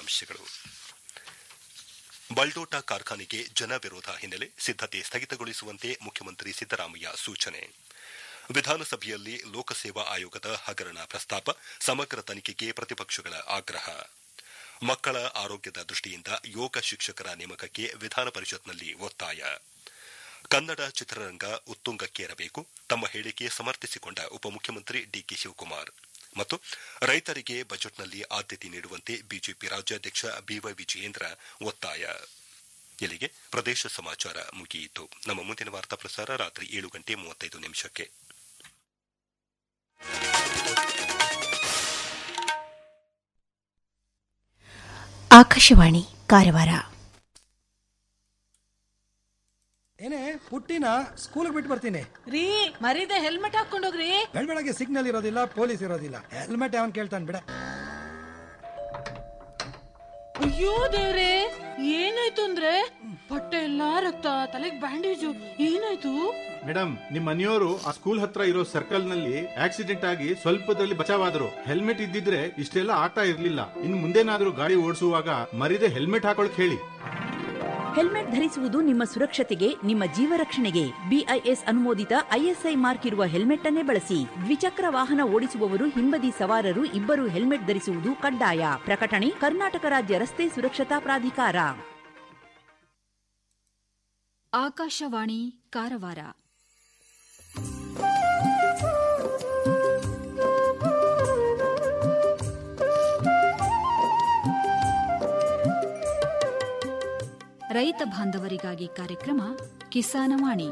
ಮುಖ್ಯಾಂಶಗಳು ಬಲ್ಡೋಟ ಕಾರ್ಖಾನೆಗೆ ಜನ ವಿರೋಧ ಹಿನ್ನೆಲೆ ಸಿದ್ದತೆ ಸ್ಥಗಿತಗೊಳಿಸುವಂತೆ ಮುಖ್ಯಮಂತ್ರಿ ಸಿದ್ದರಾಮಯ್ಯ ಸೂಚನೆ ವಿಧಾನಸಭೆಯಲ್ಲಿ ಲೋಕಸೇವಾ ಆಯೋಗದ ಹಗರಣ ಪ್ರಸ್ತಾಪ ಸಮಗ್ರ ತನಿಖೆಗೆ ಪ್ರತಿಪಕ್ಷಗಳ ಆಗ್ರಹ ಮಕ್ಕಳ ಆರೋಗ್ಯದ ದೃಷ್ಟಿಯಿಂದ ಯೋಗ ಶಿಕ್ಷಕರ ನೇಮಕಕ್ಕೆ ವಿಧಾನ ಪರಿಷತ್ನಲ್ಲಿ ಒತ್ತಾಯ ಕನ್ನಡ ಚಿತ್ರರಂಗ ಉತ್ತುಂಗಕ್ಕೇರಬೇಕು ತಮ್ಮ ಹೇಳಿಕೆ ಸಮರ್ಥಿಸಿಕೊಂಡ ಉಪಮುಖ್ಯಮಂತ್ರಿ ಡಿಕೆ ಶಿವಕುಮಾರ್ ಮತ್ತು ರೈತರಿಗೆ ಬಜೆಟ್ನಲ್ಲಿ ಆದ್ಯತೆ ನೀಡುವಂತೆ ಬಿಜೆಪಿ ರಾಜ್ಯಾಧ್ಯಕ್ಷ ಬಿವೈ ವಿಜಯೇಂದ್ರ ಒತ್ತಾಯ ಇಲ್ಲಿಗೆ ಪ್ರದೇಶ ಸಮಾಚಾರ ಮುಗಿಯಿತು ನಮ್ಮ ಮುಂದಿನ ವಾರ್ತಾ ಪ್ರಸಾರ ರಾತ್ರಿ ಏಳು ಗಂಟೆ ಮೂವತ್ತೈದು ನಿಮಿಷಕ್ಕೆ ಆಕಾಶವಾಣಿ ಕಾರವಾರ ಏನೇ ಪುಟ್ಟಿನ ಸ್ಕೂಲ್ಗೆ ಬಿಟ್ಟು ಬರ್ತೀನಿ ರೀ ಮರೀದೆ ಹೆಲ್ಮೆಟ್ ಹಾಕೊಂಡೋಗ್ರಿ ಬೆಳಗ್ಗೆ ಸಿಗ್ನಲ್ ಇರೋದಿಲ್ಲ ಪೊಲೀಸ್ ಇರೋದಿಲ್ಲ ಹೆಲ್ಮೆಟ್ ಯಾವನ್ ಕೇಳ್ತಾನೆ ಬಿಡ ಅಯ್ಯೋ ದೇವ್ರೆ ಏನಾಯ್ತು ಅಂದ್ರೆ ಬಟ್ಟೆ ಎಲ್ಲಾ ರಕ್ತ ತಲೆಗ್ ಬ್ಯಾಂಡೇಜು ಏನಾಯ್ತು ಮೇಡಮ್ ನಿಮ್ ಮನೆಯವರು ಆ ಸ್ಕೂಲ್ ಹತ್ರ ಇರೋ ಸರ್ಕಲ್ ನಲ್ಲಿ ಆಕ್ಸಿಡೆಂಟ್ ಆಗಿ ಸ್ವಲ್ಪದಲ್ಲಿ ಬಚಾವಾದ್ರು ಹೆಲ್ಮೆಟ್ ಇದ್ದಿದ್ರೆ ಇಷ್ಟೆಲ್ಲ ಆಗ್ತಾ ಇರ್ಲಿಲ್ಲ ಇನ್ ಮುಂದೇನಾದ್ರೂ ಗಾಡಿ ಓಡಿಸುವಾಗ ಮರಿದೆ ಹೆಲ್ಮೆಟ್ ಹಾಕೊಳಕ್ ಹೇಳಿ ಹೆಲ್ಮೆಟ್ ಧರಿಸುವುದು ನಿಮ್ಮ ಸುರಕ್ಷತೆಗೆ ನಿಮ್ಮ ಜೀವ ರಕ್ಷಣೆಗೆ ಬಿಐಎಸ್ ಅನುಮೋದಿತ ಐಎಸ್ಐ ಮಾರ್ಕ್ ಇರುವ ಹೆಲ್ಮೆಟ್ ಅನ್ನೇ ಬಳಸಿ ದ್ವಿಚಕ್ರ ವಾಹನ ಓಡಿಸುವವರು ಹಿಂಬದಿ ಸವಾರರು ಇಬ್ಬರು ಹೆಲ್ಮೆಟ್ ಧರಿಸುವುದು ಕಡ್ಡಾಯ ಪ್ರಕಟಣೆ ಕರ್ನಾಟಕ ರಾಜ್ಯ ರಸ್ತೆ ಸುರಕ್ಷತಾ ಪ್ರಾಧಿಕಾರ ಆಕಾಶವಾಣಿ ಕಾರವಾರ ರೈತ ಬಾಂಧವರಿಗಾಗಿ ಕಾರ್ಯಕ್ರಮ ಕಿಸಾನವಾಣಿ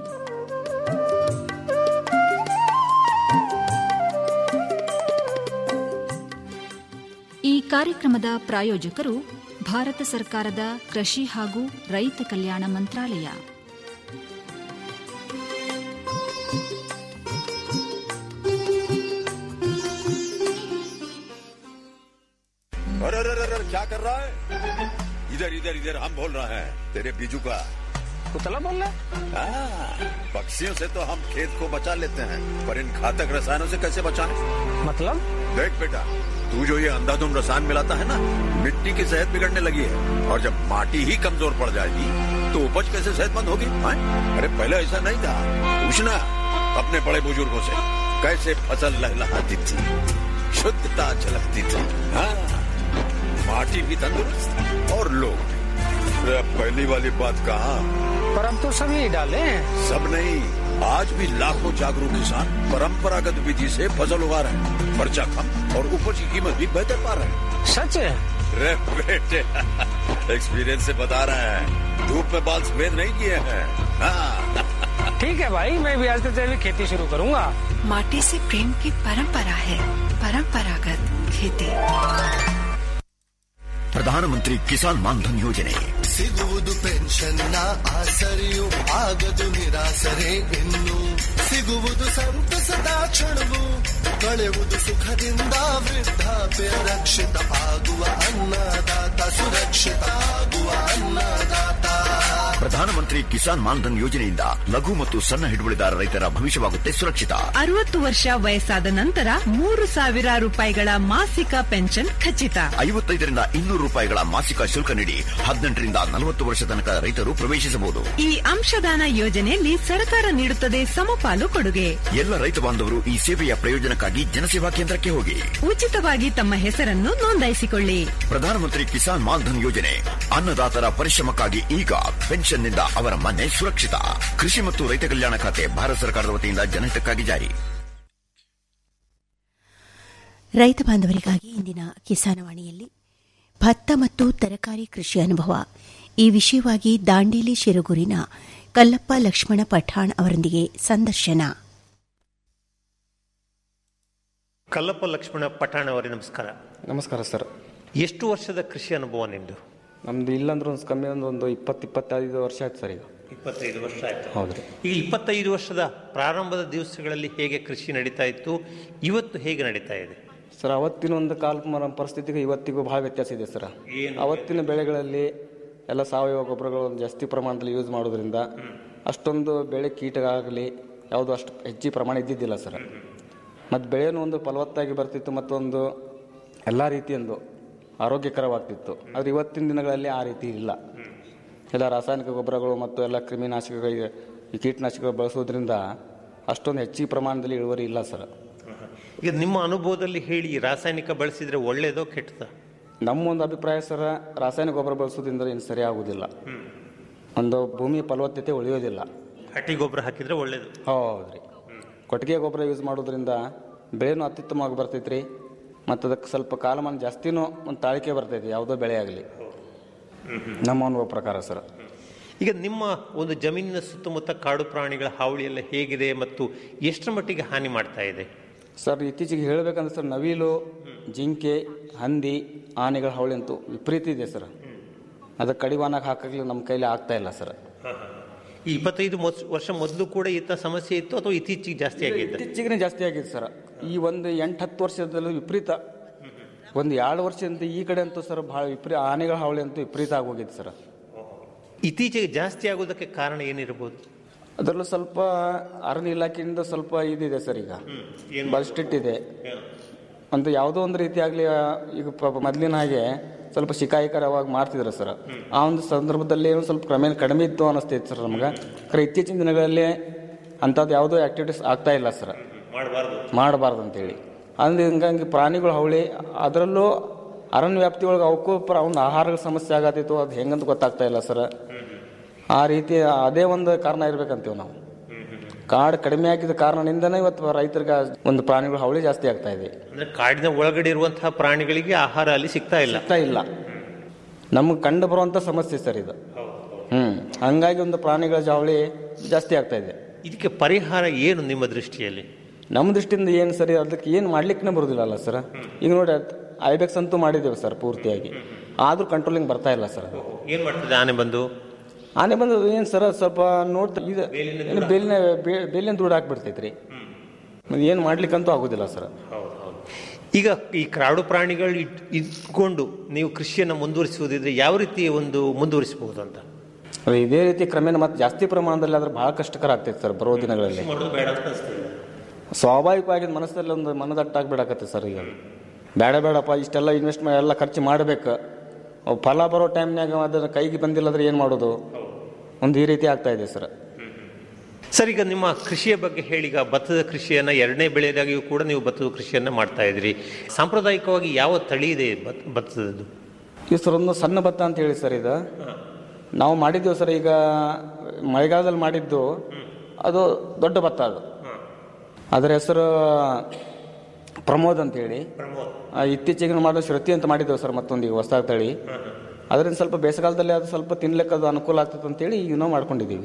ಈ ಕಾರ್ಯಕ್ರಮದ ಪ್ರಾಯೋಜಕರು ಭಾರತ ಸರ್ಕಾರದ ಕೃಷಿ ಹಾಗೂ ರೈತ ಕಲ್ಯಾಣ ಮಂತ್ರಾಲಯ अरे अरे अरे अरे, क्या कर रहा है इधर इधर इधर हम बोल रहे हैं तेरे बीजू का कुतला बोल रहा हाँ, पक्षियों से तो हम खेत को बचा लेते हैं पर इन घातक रसायनों से कैसे बचाएं? मतलब देख बेटा तू जो ये अंधाधुंध रसायन मिलाता है ना मिट्टी की सेहत बिगड़ने लगी है और जब माटी ही कमजोर पड़ जाएगी तो उपज कैसे सेहतमंद होगी हाँ? अरे पहले ऐसा नहीं था पूछना अपने बड़े बुजुर्गों से कैसे फसल लहलहाती थी शुद्धता झलकती थी हाँ माटी भी तंदुरुस्त और लोग भी अरे अब पहली वाली बात कहा पर हम तो सभी डाले हैं सब नहीं आज भी लाखों जागरूक किसान परंपरागत विधि से फसल उगा रहे हैं खर्चा कम और उपज की कीमत भी बेहतर पा रहे हैं सच है रे बेटे एक्सपीरियंस से बता रहे हैं धूप में बाल सफेद नहीं किए हैं हाँ ठीक है भाई मैं भी आज से जैविक खेती शुरू करूंगा माटी से प्रेम की परंपरा है परंपरागत खेती ಪ್ರಧಾನಮಂತ್ರಿ ಕಿಸಾನ್ ಮಾನ್ಧನ್ ಯೋಜನೆ ಸಿಗುವುದು ಪೆನ್ಷನ್ನ ಆಸರೆಯು ಆಗದು ನಿರಾಸರೆ ಇನ್ನು ಸಿಗುವುದು ಸಂತಸದ ಕ್ಷಣವು ಕಳೆಯುವುದು ಸುಖದಿಂದ ವೃದ್ಧಾಪ್ಯ ರಕ್ಷಿತ ಆಗುವ ಅನ್ನದಾತ ಸುರಕ್ಷಿತ ಆಗುವ ಅನ್ನದಾತ ಪ್ರಧಾನಮಂತ್ರಿ ಕಿಸಾನ್ ಮಾನ್ಧನ್ ಯೋಜನೆಯಿಂದ ಲಘು ಮತ್ತು ಸಣ್ಣ ಹಿಡುವಳಿದಾರ ರೈತರ ಭವಿಷ್ಯವಾಗುತ್ತೆ ಸುರಕ್ಷಿತ ಅರವತ್ತು ವರ್ಷ ವಯಸ್ಸಾದ ನಂತರ ಮೂರು ಸಾವಿರ ರೂಪಾಯಿಗಳ ಮಾಸಿಕ ಪೆನ್ಷನ್ ಖಚಿತ ಐವತ್ತೈದರಿಂದ ಇನ್ನೂರು ರೂಪಾಯಿಗಳ ಮಾಸಿಕ ಶುಲ್ಕ ನೀಡಿ ಹದಿನೆಂಟರಿಂದ ನಲವತ್ತು ವರ್ಷ ತನಕ ರೈತರು ಪ್ರವೇಶಿಸಬಹುದು ಈ ಅಂಶದಾನ ಯೋಜನೆಯಲ್ಲಿ ಸರ್ಕಾರ ನೀಡುತ್ತದೆ ಸಮಪಾಲು ಕೊಡುಗೆ ಎಲ್ಲ ರೈತ ಬಾಂಧವರು ಈ ಸೇವೆಯ ಪ್ರಯೋಜನಕ್ಕಾಗಿ ಜನಸೇವಾ ಕೇಂದ್ರಕ್ಕೆ ಹೋಗಿ ಉಚಿತವಾಗಿ ತಮ್ಮ ಹೆಸರನ್ನು ನೋಂದಾಯಿಸಿಕೊಳ್ಳಿ ಪ್ರಧಾನಮಂತ್ರಿ ಕಿಸಾನ್ ಮಾನ್ಧನ್ ಯೋಜನೆ ಅನ್ನದಾತರ ಪರಿಶ್ರಮಕ್ಕಾಗಿ ಈಗ ಪೆನ್ಷನ್ನಿಂದ ಅವರ ಮನೆ ಸುರಕ್ಷಿತ ಕೃಷಿ ಮತ್ತು ರೈತ ಕಲ್ಯಾಣ ಖಾತೆ ಭಾರತ ಸರ್ಕಾರದ ವತಿಯಿಂದ ಜನಹಿತಕ್ಕಾಗಿ ಜಾರಿ ರೈತ ಬಾಂಧವರಿಗಾಗಿ ಇಂದಿನ ಕಿಸಾನವಾಣಿಯಲ್ಲಿ ಭತ್ತ ಮತ್ತು ತರಕಾರಿ ಕೃಷಿ ಅನುಭವ ಈ ವಿಷಯವಾಗಿ ದಾಂಡೇಲಿ ಶಿರಗೂರಿನ ಕಲ್ಲಪ್ಪ ಲಕ್ಷ್ಮಣ ಪಠಾಣ್ ಅವರೊಂದಿಗೆ ಸಂದರ್ಶನ ಕಲ್ಲಪ್ಪ ಲಕ್ಷ್ಮಣ ಪಠಾಣ್ ಅವರೇ ನಮಸ್ಕಾರ ನಮಸ್ಕಾರ ಸರ್ ಎಷ್ಟು ವರ್ಷದ ಕೃಷಿ ಅನುಭವ ನಿಮ್ಮದು ನಮ್ದು ಇಲ್ಲಾಂದ್ರೆ ಒಂದು ಕಮ್ಮಿ ಅಂದ್ರೆ ಒಂದು ಇಪ್ಪತ್ತು ಇಪ್ಪತ್ತೈದು ವರ್ಷ ಆಯ್ತು ಸರ್ ಈಗ ಇಪ್ಪತ್ತೈದು ವರ್ಷ ಆಯ್ತು ಹೌದ್ರಿ ಈಗ ಇಪ್ಪತ್ತೈದು ವರ್ಷದ ಪ್ರಾರಂಭದ ದಿವಸಗಳಲ್ಲಿ ಹೇಗೆ ಕೃಷಿ ನಡೀತಾ ಇತ್ತು ಇವತ್ತು ಹೇಗೆ ನಡೀತಾ ಇದೆ ಸರ್ ಅವತ್ತಿನ ಒಂದು ಕಾಲ ಪರಿಸ್ಥಿತಿಗೆ ಇವತ್ತಿಗೂ ಭಾಳ ವ್ಯತ್ಯಾಸ ಇದೆ ಸರ್ ಅವತ್ತಿನ ಬೆಳೆಗಳಲ್ಲಿ ಎಲ್ಲ ಸಾವಯವ ಗೊಬ್ಬರಗಳು ಜಾಸ್ತಿ ಪ್ರಮಾಣದಲ್ಲಿ ಯೂಸ್ ಮಾಡೋದ್ರಿಂದ ಅಷ್ಟೊಂದು ಬೆಳೆ ಕೀಟ ಆಗಲಿ ಯಾವುದು ಅಷ್ಟು ಹೆಚ್ಚಿನ ಪ್ರಮಾಣ ಇದ್ದಿದ್ದಿಲ್ಲ ಸರ್ ಮತ್ತು ಬೆಳೆನೂ ಒಂದು ಫಲವತ್ತಾಗಿ ಬರ್ತಿತ್ತು ಮತ್ತೊಂದು ಎಲ್ಲ ರೀತಿಯೊಂದು ಆರೋಗ್ಯಕರವಾಗ್ತಿತ್ತು ಆದರೆ ಇವತ್ತಿನ ದಿನಗಳಲ್ಲಿ ಆ ರೀತಿ ಇಲ್ಲ ಎಲ್ಲ ರಾಸಾಯನಿಕ ಗೊಬ್ಬರಗಳು ಮತ್ತು ಎಲ್ಲ ಕ್ರಿಮಿನಾಶಕಗಳಿಗೆ ಈ ಕೀಟನಾಶಕಗಳು ಬಳಸೋದ್ರಿಂದ ಅಷ್ಟೊಂದು ಹೆಚ್ಚಿಗೆ ಪ್ರಮಾಣದಲ್ಲಿ ಇಳುವರಿ ಇಲ್ಲ ಸರ್ ಈಗ ನಿಮ್ಮ ಅನುಭವದಲ್ಲಿ ಹೇಳಿ ರಾಸಾಯನಿಕ ಬಳಸಿದ್ರೆ ಒಳ್ಳೇದೋ ಕೆಟ್ಟದ ನಮ್ಮ ಒಂದು ಅಭಿಪ್ರಾಯ ಸರ ರಾಸಾಯನಿಕ ಗೊಬ್ಬರ ಬಳಸೋದ್ರಿಂದ ಏನು ಸರಿ ಆಗೋದಿಲ್ಲ ಒಂದು ಭೂಮಿ ಫಲವತ್ತತೆ ಉಳಿಯೋದಿಲ್ಲ ಹಟ್ಟಿ ಗೊಬ್ಬರ ಹಾಕಿದ್ರೆ ಒಳ್ಳೇದು ಹೌದ್ರಿ ಕೊಟ್ಟಿಗೆ ಗೊಬ್ಬರ ಯೂಸ್ ಮಾಡೋದ್ರಿಂದ ಬೆಳೆನೂ ಅತ್ಯುತ್ತಮವಾಗಿ ಬರ್ತೈತ್ರಿ ಮತ್ತು ಅದಕ್ಕೆ ಸ್ವಲ್ಪ ಕಾಲಮಾನ ಜಾಸ್ತಿನೂ ಒಂದು ತಾಳಿಕೆ ಬರ್ತೈತಿ ಯಾವುದೋ ಬೆಳೆ ಆಗಲಿ ನಮ್ಮ ಅನುಭವ ಪ್ರಕಾರ ಸರ್ ಈಗ ನಿಮ್ಮ ಒಂದು ಜಮೀನಿನ ಸುತ್ತಮುತ್ತ ಕಾಡು ಪ್ರಾಣಿಗಳ ಹಾವಳಿ ಎಲ್ಲ ಹೇಗಿದೆ ಮತ್ತು ಎಷ್ಟರ ಮಟ್ಟಿಗೆ ಹಾನಿ ಮಾಡ್ತಾ ಇದೆ ಸರ್ ಇತ್ತೀಚೆಗೆ ಹೇಳಬೇಕಂದ್ರೆ ಸರ್ ನವಿಲು ಜಿಂಕೆ ಹಂದಿ ಆನೆಗಳ ಹಾವಳಿ ಅಂತೂ ವಿಪರೀತ ಇದೆ ಸರ್ ಅದಕ್ಕೆ ಕಡಿವಾಣಕ್ಕೆ ಹಾಕಕ್ಕೆ ನಮ್ಮ ಕೈಲಿ ಆಗ್ತಾ ಇಲ್ಲ ಸರ್ ಈ ಇಪ್ಪತ್ತೈದು ಮೊಸ್- ವರ್ಷ ಮೊದಲು ಕೂಡ ಈತ ಸಮಸ್ಯೆ ಇತ್ತು ಅಥವಾ ಇತ್ತೀಚೆಗೆ ಜಾಸ್ತಿ ಆಗಿದೆ ಇತ್ತೀಚೆಗೆ ಜಾಸ್ತಿ ಆಗಿದೆ ಸರ್ ಈ ಒಂದು ಎಂಟು ಹತ್ತು ವರ್ಷದಲ್ಲಿ ವಿಪರೀತ ಒಂದು ಎರಡು ವರ್ಷದಿಂದ ಈ ಕಡೆ ಅಂತೂ ಸರ್ ಭಾಳ ವಿಪರೀತ ಆನೆಗಳ ಹಾವಳಿ ಅಂತೂ ವಿಪರೀತ ಆಗೋಗಿದೆ ಸರ್ ಇತ್ತೀಚೆಗೆ ಜಾಸ್ತಿ ಆಗೋದಕ್ಕೆ ಕಾರಣ ಏನಿರಬಹುದು ಅದರಲ್ಲೂ ಸ್ವಲ್ಪ ಅರಣ್ಯ ಇಲಾಖೆಯಿಂದ ಸ್ವಲ್ಪ ಇದಿದೆ ಸರ್ ಈಗ ಭಾಳ ಸ್ಟ್ರಿಕ್ಟ್ ಇದೆ ಅಂತ ಯಾವುದೋ ಒಂದು ರೀತಿ ಆಗಲಿ ಈಗ ಪ- ಮೊದಲಿನ ಹಾಗೆ ಸ್ವಲ್ಪ ಶಿಕಾಯಿಕರ ಅವಾಗ ಮಾಡ್ತಿದ್ರು ಸರ್ ಆ ಒಂದು ಸಂದರ್ಭದಲ್ಲಿ ಏನೋ ಸ್ವಲ್ಪ ಕ್ರಮೇಣ ಕಡಿಮೆ ಇತ್ತು ಅನಿಸ್ತೈತೆ ಸರ್ ನಮ್ಗೆ ಖರೆ ಇತ್ತೀಚಿನ ದಿನಗಳಲ್ಲಿ ಅಂಥದ್ದು ಯಾವುದೋ ಆ್ಯಕ್ಟಿವಿಟೀಸ್ ಆಗ್ತಾ ಇಲ್ಲ ಸರ್ ಮಾಡಬಾರ್ದು ಮಾಡಬಾರ್ದು ಅಂತೇಳಿ ಅಂದ್ರೆ ಹಿಂಗಾಗಿ ಪ್ರಾಣಿಗಳ ಹವಳಿ ಅದರಲ್ಲೂ ಅರಣ್ಯ ವ್ಯಾಪ್ತಿ ಒಳಗೆ ಅವಕ್ಕೂ ಪ್ರ ಅವ್ನ ಆಹಾರಗಳ ಸಮಸ್ಯೆ ಆಗತ್ತಿತ್ತು ಅದು ಹೆಂಗಂತ ಗೊತ್ತಾಗ್ತಾ ಇಲ್ಲ ಸರ್ ಆ ರೀತಿ ಅದೇ ಒಂದು ಕಾರಣ ಇರ್ಬೇಕಂತೀವಿ ನಾವು ಕಾಡು ಕಡಿಮೆ ಆಗಿದ್ದ ಕಾರಣದಿಂದನೇ ಇವತ್ತು ರೈತರಿಗೆ ಒಂದು ಪ್ರಾಣಿಗಳ ಹವಳಿ ಜಾಸ್ತಿ ಆಗ್ತಾ ಇದೆ ಅಂದ್ರೆ ಕಾಡಿನ ಒಳಗಡೆ ಇರುವಂತಹ ಪ್ರಾಣಿಗಳಿಗೆ ಆಹಾರ ಅಲ್ಲಿ ಸಿಗ್ತಾ ಇಲ್ಲ ಸಿಗ್ತಾ ಇಲ್ಲ ನಮಗೆ ಕಂಡು ಬರುವಂಥ ಸಮಸ್ಯೆ ಸರ್ ಇದು ಹ್ಮ್ ಹಂಗಾಗಿ ಒಂದು ಪ್ರಾಣಿಗಳ ಜಾವಳಿ ಜಾಸ್ತಿ ಆಗ್ತಾ ಇದೆ ಇದಕ್ಕೆ ಪರಿಹಾರ ಏನು ನಿಮ್ಮ ದೃಷ್ಟಿಯಲ್ಲಿ ನಮ್ಮ ದೃಷ್ಟಿಯಿಂದ ಏನು ಸರಿ ಅದಕ್ಕೆ ಏನು ಮಾಡ್ಲಿಕ್ಕೆ ಬರೋದಿಲ್ಲ ಸರ್ ಈಗ ನೋಡಿ ಐಬೆಕ್ಸ್ ಅಂತೂ ಮಾಡಿದ್ದೇವೆ ಸರ್ ಪೂರ್ತಿಯಾಗಿ ಆದ್ರೂ ಕಂಟ್ರೋಲಿಂಗ್ ಬರ್ತಾ ಇಲ್ಲ ಸರ್ ಅದು ಏನ್ ಮಾಡ್ತದೆ ಆನೆ ಬಂದು ಆನೆ ಬಂದು ಏನು ಸರ್ ಸ್ವಲ್ಪ ನೋಡ್ತಾ ಇದು ಏನು ಬೇಲಿನ ಬೇ- ಬೇಲಿನ ದೂರ ಹಾಕ್ಬಿಡ್ತೈತ್ರಿ ಏನು ಮಾಡ್ಲಿಕ್ಕಂತೂ ಆಗೋದಿಲ್ಲ ಸರ್ ಈಗ ಈ ಕಾಡು ಪ್ರಾಣಿಗಳು ಇಟ್- ಇಟ್ಕೊಂಡು ನೀವು ಕೃಷಿಯನ್ನು ಮುಂದುವರಿಸುವುದಿದ್ರೆ ಯಾವ ರೀತಿ ಒಂದು ಮುಂದುವರಿಸಬಹುದು ಅಂತ ಅದು ಇದೇ ರೀತಿ ಕ್ರಮೇಣ ಮತ್ತೆ ಜಾಸ್ತಿ ಪ್ರಮಾಣದಲ್ಲಿ ಆದ್ರೆ ಬಹಳ ಕಷ್ಟಕರ ಆಗ್ತೈತೆ ಸರ್ ಬರೋ ದಿನಗಳಲ್ಲಿ ಮಾಡೋದು ಬೇಡ ಅಂತ ಅನಿಸ್ತದೆ ಸ್ವಾಭಾವಿಕವಾಗಿ ಮನಸ್ಸಲ್ಲಿ ಒಂದು ಮನದಟ್ಟಾಗ್ಬಿಡಕತ್ತೆ ಸರ್ ಈಗ ಬೇಡ ಬೇಡಪ್ಪ ಇಷ್ಟೆಲ್ಲ ಇನ್ವೆಸ್ಟ್ಮೆಂಟ್ ಎಲ್ಲ ಖರ್ಚು ಮಾಡಬೇಕು ಫಲ ಬರೋ ಟೈಮ್ನಾಗ ಅದನ್ನ ಕೈಗೆ ಬಂದಿಲ್ಲ ಅಂದ್ರೆ ಏನು ಮಾಡೋದು ಒಂದು ಈ ರೀತಿ ಆಗ್ತಾ ಇದೆ ಸರ್ ಸರ್ ಈಗ ನಿಮ್ಮ ಕೃಷಿಯ ಬಗ್ಗೆ ಹೇಳಿ ಈಗ ಭತ್ತದ ಕೃಷಿಯನ್ನ ಎರಡನೇ ಬೆಳೆದಾಗಿಯೂ ಕೂಡ ನೀವು ಭತ್ತದ ಕೃಷಿಯನ್ನ ಮಾಡ್ತಾ ಇದ್ರಿ ಸಾಂಪ್ರದಾಯಿಕವಾಗಿ ಯಾವ ತಳಿ ಇದೆ ಭತ್- ಭತ್ತದದ್ದು ಈ ಸರ್ ಒಂದು ಸಣ್ಣ ಭತ್ತ ಅಂತ ಹೇಳಿ ಸರ್ ಇದು ನಾವು ಮಾಡಿದ್ದೇವೆ ಸರ್ ಈಗ ಮಳೆಗಾಲದಲ್ಲಿ ಮಾಡಿದ್ದು ಅದು ದೊಡ್ಡ ಭತ್ತ ಅದು ಅದರ ಹೆಸರು ಪ್ರಮೋದ್ ಅಂತ ಹೇಳಿ ಆ, ಇತ್ತೀಚೆಗೆ ಮಾಡೋ ಶ್ರುತಿ ಅಂತ ಮಾಡಿದ್ದೇವೆ ಸರ್ ಮತ್ತೊಂದು ಈಗ ಹೊಸ ತಳಿ ಅದರಿಂದ ಸ್ವಲ್ಪ ಬೇಸಿಗೆಗಾಲದಲ್ಲಿ ಅದು ಸ್ವಲ್ಪ ತಿನ್ಲಿಕ್ಕೆ ಅದು ಅನುಕೂಲ ಆಗ್ತದೆ ಅಂತೇಳಿ ಈಗ ನಾವು ಮಾಡ್ಕೊಂಡಿದ್ದೀವಿ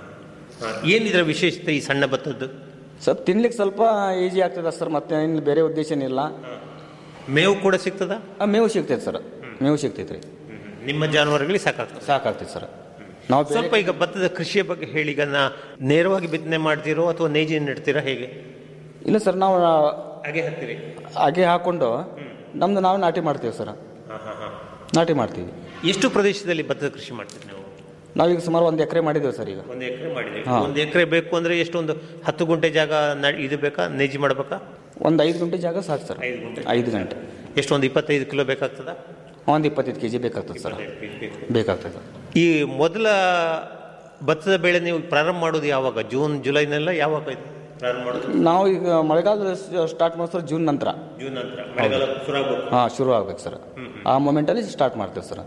ಏನಿದ್ರ ವಿಶೇಷತೆ ಈ ಸಣ್ಣ ಭತ್ತದ್ದು ಸ್ವಲ್ಪ ತಿನ್ಲಿಕ್ಕೆ ಸ್ವಲ್ಪ ಈಜಿ ಆಗ್ತದೆ ಸರ್ ಮತ್ತೆ ಇನ್ನು ಬೇರೆ ಉದ್ದೇಶ ಏನಿಲ್ಲ ಮೇವು ಕೂಡ ಸಿಗ್ತದ ಆ, ಮೇವು ಸಿಗ್ತೈತೆ ಸರ್ ಮೇವು ಸಿಗ್ತೈತೆ ರೀ ನಿಮ್ಮ ಜಾನುವಾರುಗಳಿಗೆ ಸಾಕಾಗ್ತದೆ ಸಾಕಾಗ್ತೈತೆ ಸರ್ ನಾವು ಬೇರೆ- ಸ್ವಲ್ಪ ಈಗ ಭತ್ತದ ಕೃಷಿಯ ಬಗ್ಗೆ ಹೇಳಿ ಈಗ ನಾ ನೇರವಾಗಿ ಬಿತ್ತನೆ ಮಾಡ್ತೀರೋ ಅಥವಾ ನೇಜಿ ನೆಡ್ತೀರಾ ಹೇಗೆ ಇಲ್ಲ ಸರ್ ನಾವು ಹಾಗೆ ಹಾಕ್ತೀರಿ ಹಾಗೆ ಹಾಕೊಂಡು ನಮ್ದು ನಾವು ನಾಟಿ ಮಾಡ್ತೀವಿ ಸರ್ ನಾಟಿ ಮಾಡ್ತೀವಿ ಎಷ್ಟು ಪ್ರದೇಶದಲ್ಲಿ ಭತ್ತದ ಕೃಷಿ ಮಾಡ್ತೀರಿ ನೀವು ನಾವೀಗ ಸುಮಾರು ಒಂದು ಎಕರೆ ಮಾಡಿದ್ದೇವೆ ಸರ್ ಈಗ ಒಂದು ಎಕರೆ ಮಾಡಿದ್ದೀರಿ ಹಾ. ಒಂದು ಎಕರೆ ಬೇಕು ಅಂದ್ರೆ ಎಷ್ಟೊಂದು ಹತ್ತು ಗುಂಟೆ ಜಾಗ ನ- ಇದು ಬೇಕಾ ನೇಜಿ ಮಾಡ್ಬೇಕಾ ಒಂದು ಐದು ಗಂಟೆ ಜಾಗ ಸಾಕು ಸರ್ ಐದು ಗುಂಟೆ ಐದು ಗಂಟೆ ಎಷ್ಟೊಂದು ಇಪ್ಪತ್ತೈದು ಕಿಲೋ ಬೇಕಾಗ್ತದ ಒಂದು ಇಪ್ಪತ್ತೈದು ಕೆ ಜಿ ಬೇಕಾಗ್ತದೆ ಸರ್ ಬೇಕಾಗ್ತದೆ ಈ ಮೊದಲ ಭತ್ತದ ಬೆಳೆ ನೀವು ಪ್ರಾರಂಭ ಮಾಡೋದು ಯಾವಾಗ ಜೂನ್ ಜುಲೈನೆಲ್ಲ ಯಾವಾಗ ಇದು ಪ್ರಾರಂಭ ಮಾಡೋದು ನಾವು ಈಗ ಮಳೆಗಾಲ ಸ್ಟಾರ್ಟ್ ಮಾಡೋದು ಸರ್ ಜೂನ್ ನಂತರ ಜೂನ್ ನಂತರ ಮಳೆಗಾಲ ಶುರು ಆಗ್ಬೇಕು ಹಾಂ ಶುರು ಆಗ್ಬೇಕು ಸರ್ ಆ ಮೊಮೆಂಟಲ್ಲಿ ಸ್ಟಾರ್ಟ್ ಮಾಡ್ತೇವೆ ಸರ್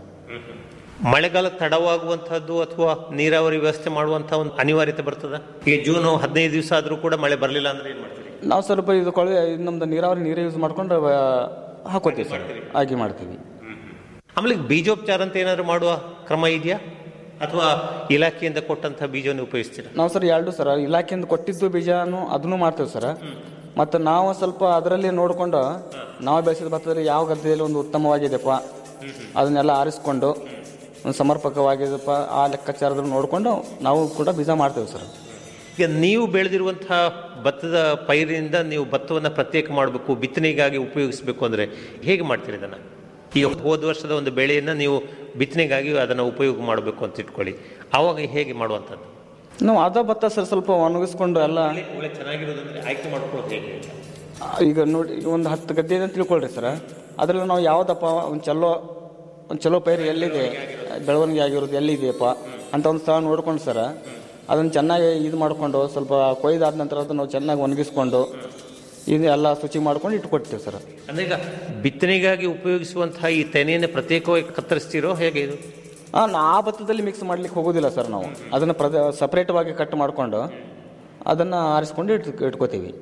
ಮಳೆಗಾಲ ತಡವಾಗುವಂತಹದ್ದು ಅಥವಾ ನೀರಾವರಿ ವ್ಯವಸ್ಥೆ ಮಾಡುವಂತಹ ಒಂದು ಅನಿವಾರ್ಯತೆ ಬರ್ತದ ಈಗ ಜೂನ್ ಹದಿನೈದು ದಿವಸ ಆದ್ರೂ ಕೂಡ ಮಳೆ ಬರಲಿಲ್ಲ ಅಂದ್ರೆ ಏನ್ ಮಾಡ್ತೀರಿ ನಾವು ಸ್ವಲ್ಪ ಇದು ಕೊಳವೆ ಇದು ನಮ್ದು ನೀರಾವರಿ ನೀರೇ ಯೂಸ್ ಮಾಡ್ಕೊಂಡು ಆ, ಹಾಕೋತೀವಿ ಸರ್ ಹಾಗೆ ಮಾಡ್ತೀವಿ ಆಮೇಲೆ ಈಗ ಬೀಜೋಪಚಾರ ಅಂತ ಏನಾದ್ರು ಮಾಡುವ ಕ್ರಮ ಇದೆಯಾ ಅಥವಾ ಇಲಾಖೆಯಿಂದ ಕೊಟ್ಟಂತಹ ಬೀಜವನ್ನು ಉಪಯೋಗಿಸ್ತೀರಾ ನಾವು ಸರ್ ಎರಡು ಸರ್ ಇಲಾಖೆಯಿಂದ ಕೊಟ್ಟಿದ್ದು ಬೀಜನು ಅದನ್ನು ಮಾಡ್ತೇವೆ ಸರ್ ಮತ್ತು ನಾವು ಸ್ವಲ್ಪ ಅದರಲ್ಲಿ ನೋಡಿಕೊಂಡು ನಾವು ಬೆಳೆಸಿದ ಭತ್ತದಲ್ಲಿ ಯಾವ ಗದ್ದೆಯಲ್ಲಿ ಒಂದು ಉತ್ತಮವಾಗಿದೆಪ್ಪ ಅದನ್ನೆಲ್ಲ ಆರಿಸ್ಕೊಂಡು ಒಂದು ಸಮರ್ಪಕವಾಗಿದೆಪ್ಪ ಆ ಲೆಕ್ಕಾಚಾರದಲ್ಲಿ ನೋಡಿಕೊಂಡು ನಾವು ಕೂಡ ಬೀಜ ಮಾಡ್ತೇವೆ ಸರ್ ಈಗ ನೀವು ಬೆಳೆದಿರುವಂತಹ ಭತ್ತದ ಪೈರಿನಿಂದ ನೀವು ಭತ್ತವನ್ನು ಪ್ರತ್ಯೇಕ ಮಾಡಬೇಕು ಬಿತ್ತನೆಗಾಗಿ ಉಪಯೋಗಿಸಬೇಕು ಅಂದ್ರೆ ಹೇಗೆ ಮಾಡ್ತೀರಿ ಇದನ್ನ ಈಗ ಹೋದ ವರ್ಷದ ಒಂದು ಬೆಳೆಯನ್ನು ನೀವು ಬಿತ್ತನೆಗಾಗಿ ಅದನ್ನು ಉಪಯೋಗ ಮಾಡಬೇಕು ಅಂತ ಇಟ್ಕೊಳ್ಳಿ ಆವಾಗ ಹೇಗೆ ಮಾಡುವಂಥದ್ದು ನಾವು ಅದ ಭತ್ತ ಸರ್ ಸ್ವಲ್ಪ ಒಣಗಿಸ್ಕೊಂಡು ಎಲ್ಲ ಒಳ್ಳೆ ಚೆನ್ನಾಗಿರೋದಂದ್ರೆ ಆಯ್ಕೆ ಮಾಡ್ಕೊಳ್ಳೋದು ಹೇಗೆ ಈಗ ನೋಡಿ ಈಗ ಒಂದು ಹತ್ತು ಗದ್ದೆ ಇದೆ ಅಂತ ತಿಳ್ಕೊಳ್ರಿ ಸರ್ ಅದರಲ್ಲಿ ನಾವು ಯಾವುದಪ್ಪ ಒಂದು ಚಲೋ ಒಂದು ಚಲೋ ಪೈರು ಎಲ್ಲಿದೆ ಬೆಳವಣಿಗೆ ಆಗಿರೋದು ಎಲ್ಲಿದೆಯಪ್ಪ ಅಂತ ಒಂದು ಸ್ಥಳ ನೋಡ್ಕೊಂಡು ಸರ ಅದನ್ನು ಚೆನ್ನಾಗಿ ಇದು ಮಾಡಿಕೊಂಡು ಸ್ವಲ್ಪ ಕೊಯ್ದಾದ ನಂತರ ಅದನ್ನು ನಾವು ಚೆನ್ನಾಗಿ ಒಣಗಿಸ್ಕೊಂಡು ಇದು ಎಲ್ಲ ಶುಚಿ ಮಾಡ್ಕೊಂಡು ಇಟ್ಕೊಡ್ತೀವಿ ಸರ್ ಅಂದ್ರೆ ಈಗ ಬಿತ್ತನೆಗಾಗಿ ಉಪಯೋಗಿಸುವಂತಹ ಈ ತೆನೆಯನ್ನು ಪ್ರತ್ಯೇಕವಾಗಿ ಕತ್ತರಿಸ್ತಿರೋ ಹೇಗೆ ಇದು ಆ, ನಾ ಆ ಭತ್ತದಲ್ಲಿ ಮಿಕ್ಸ್ ಮಾಡ್ಲಿಕ್ಕೆ ಹೋಗೋದಿಲ್ಲ ಸರ್ ನಾವು ಅದನ್ನು ಪ್ರದ ಸಪ್ರೇಟವಾಗಿ ಕಟ್ ಮಾಡಿಕೊಂಡು ಅದನ್ನು ಆರಿಸ್ಕೊಂಡು ಇಟ್ ಇಟ್ಕೋತೀವಿ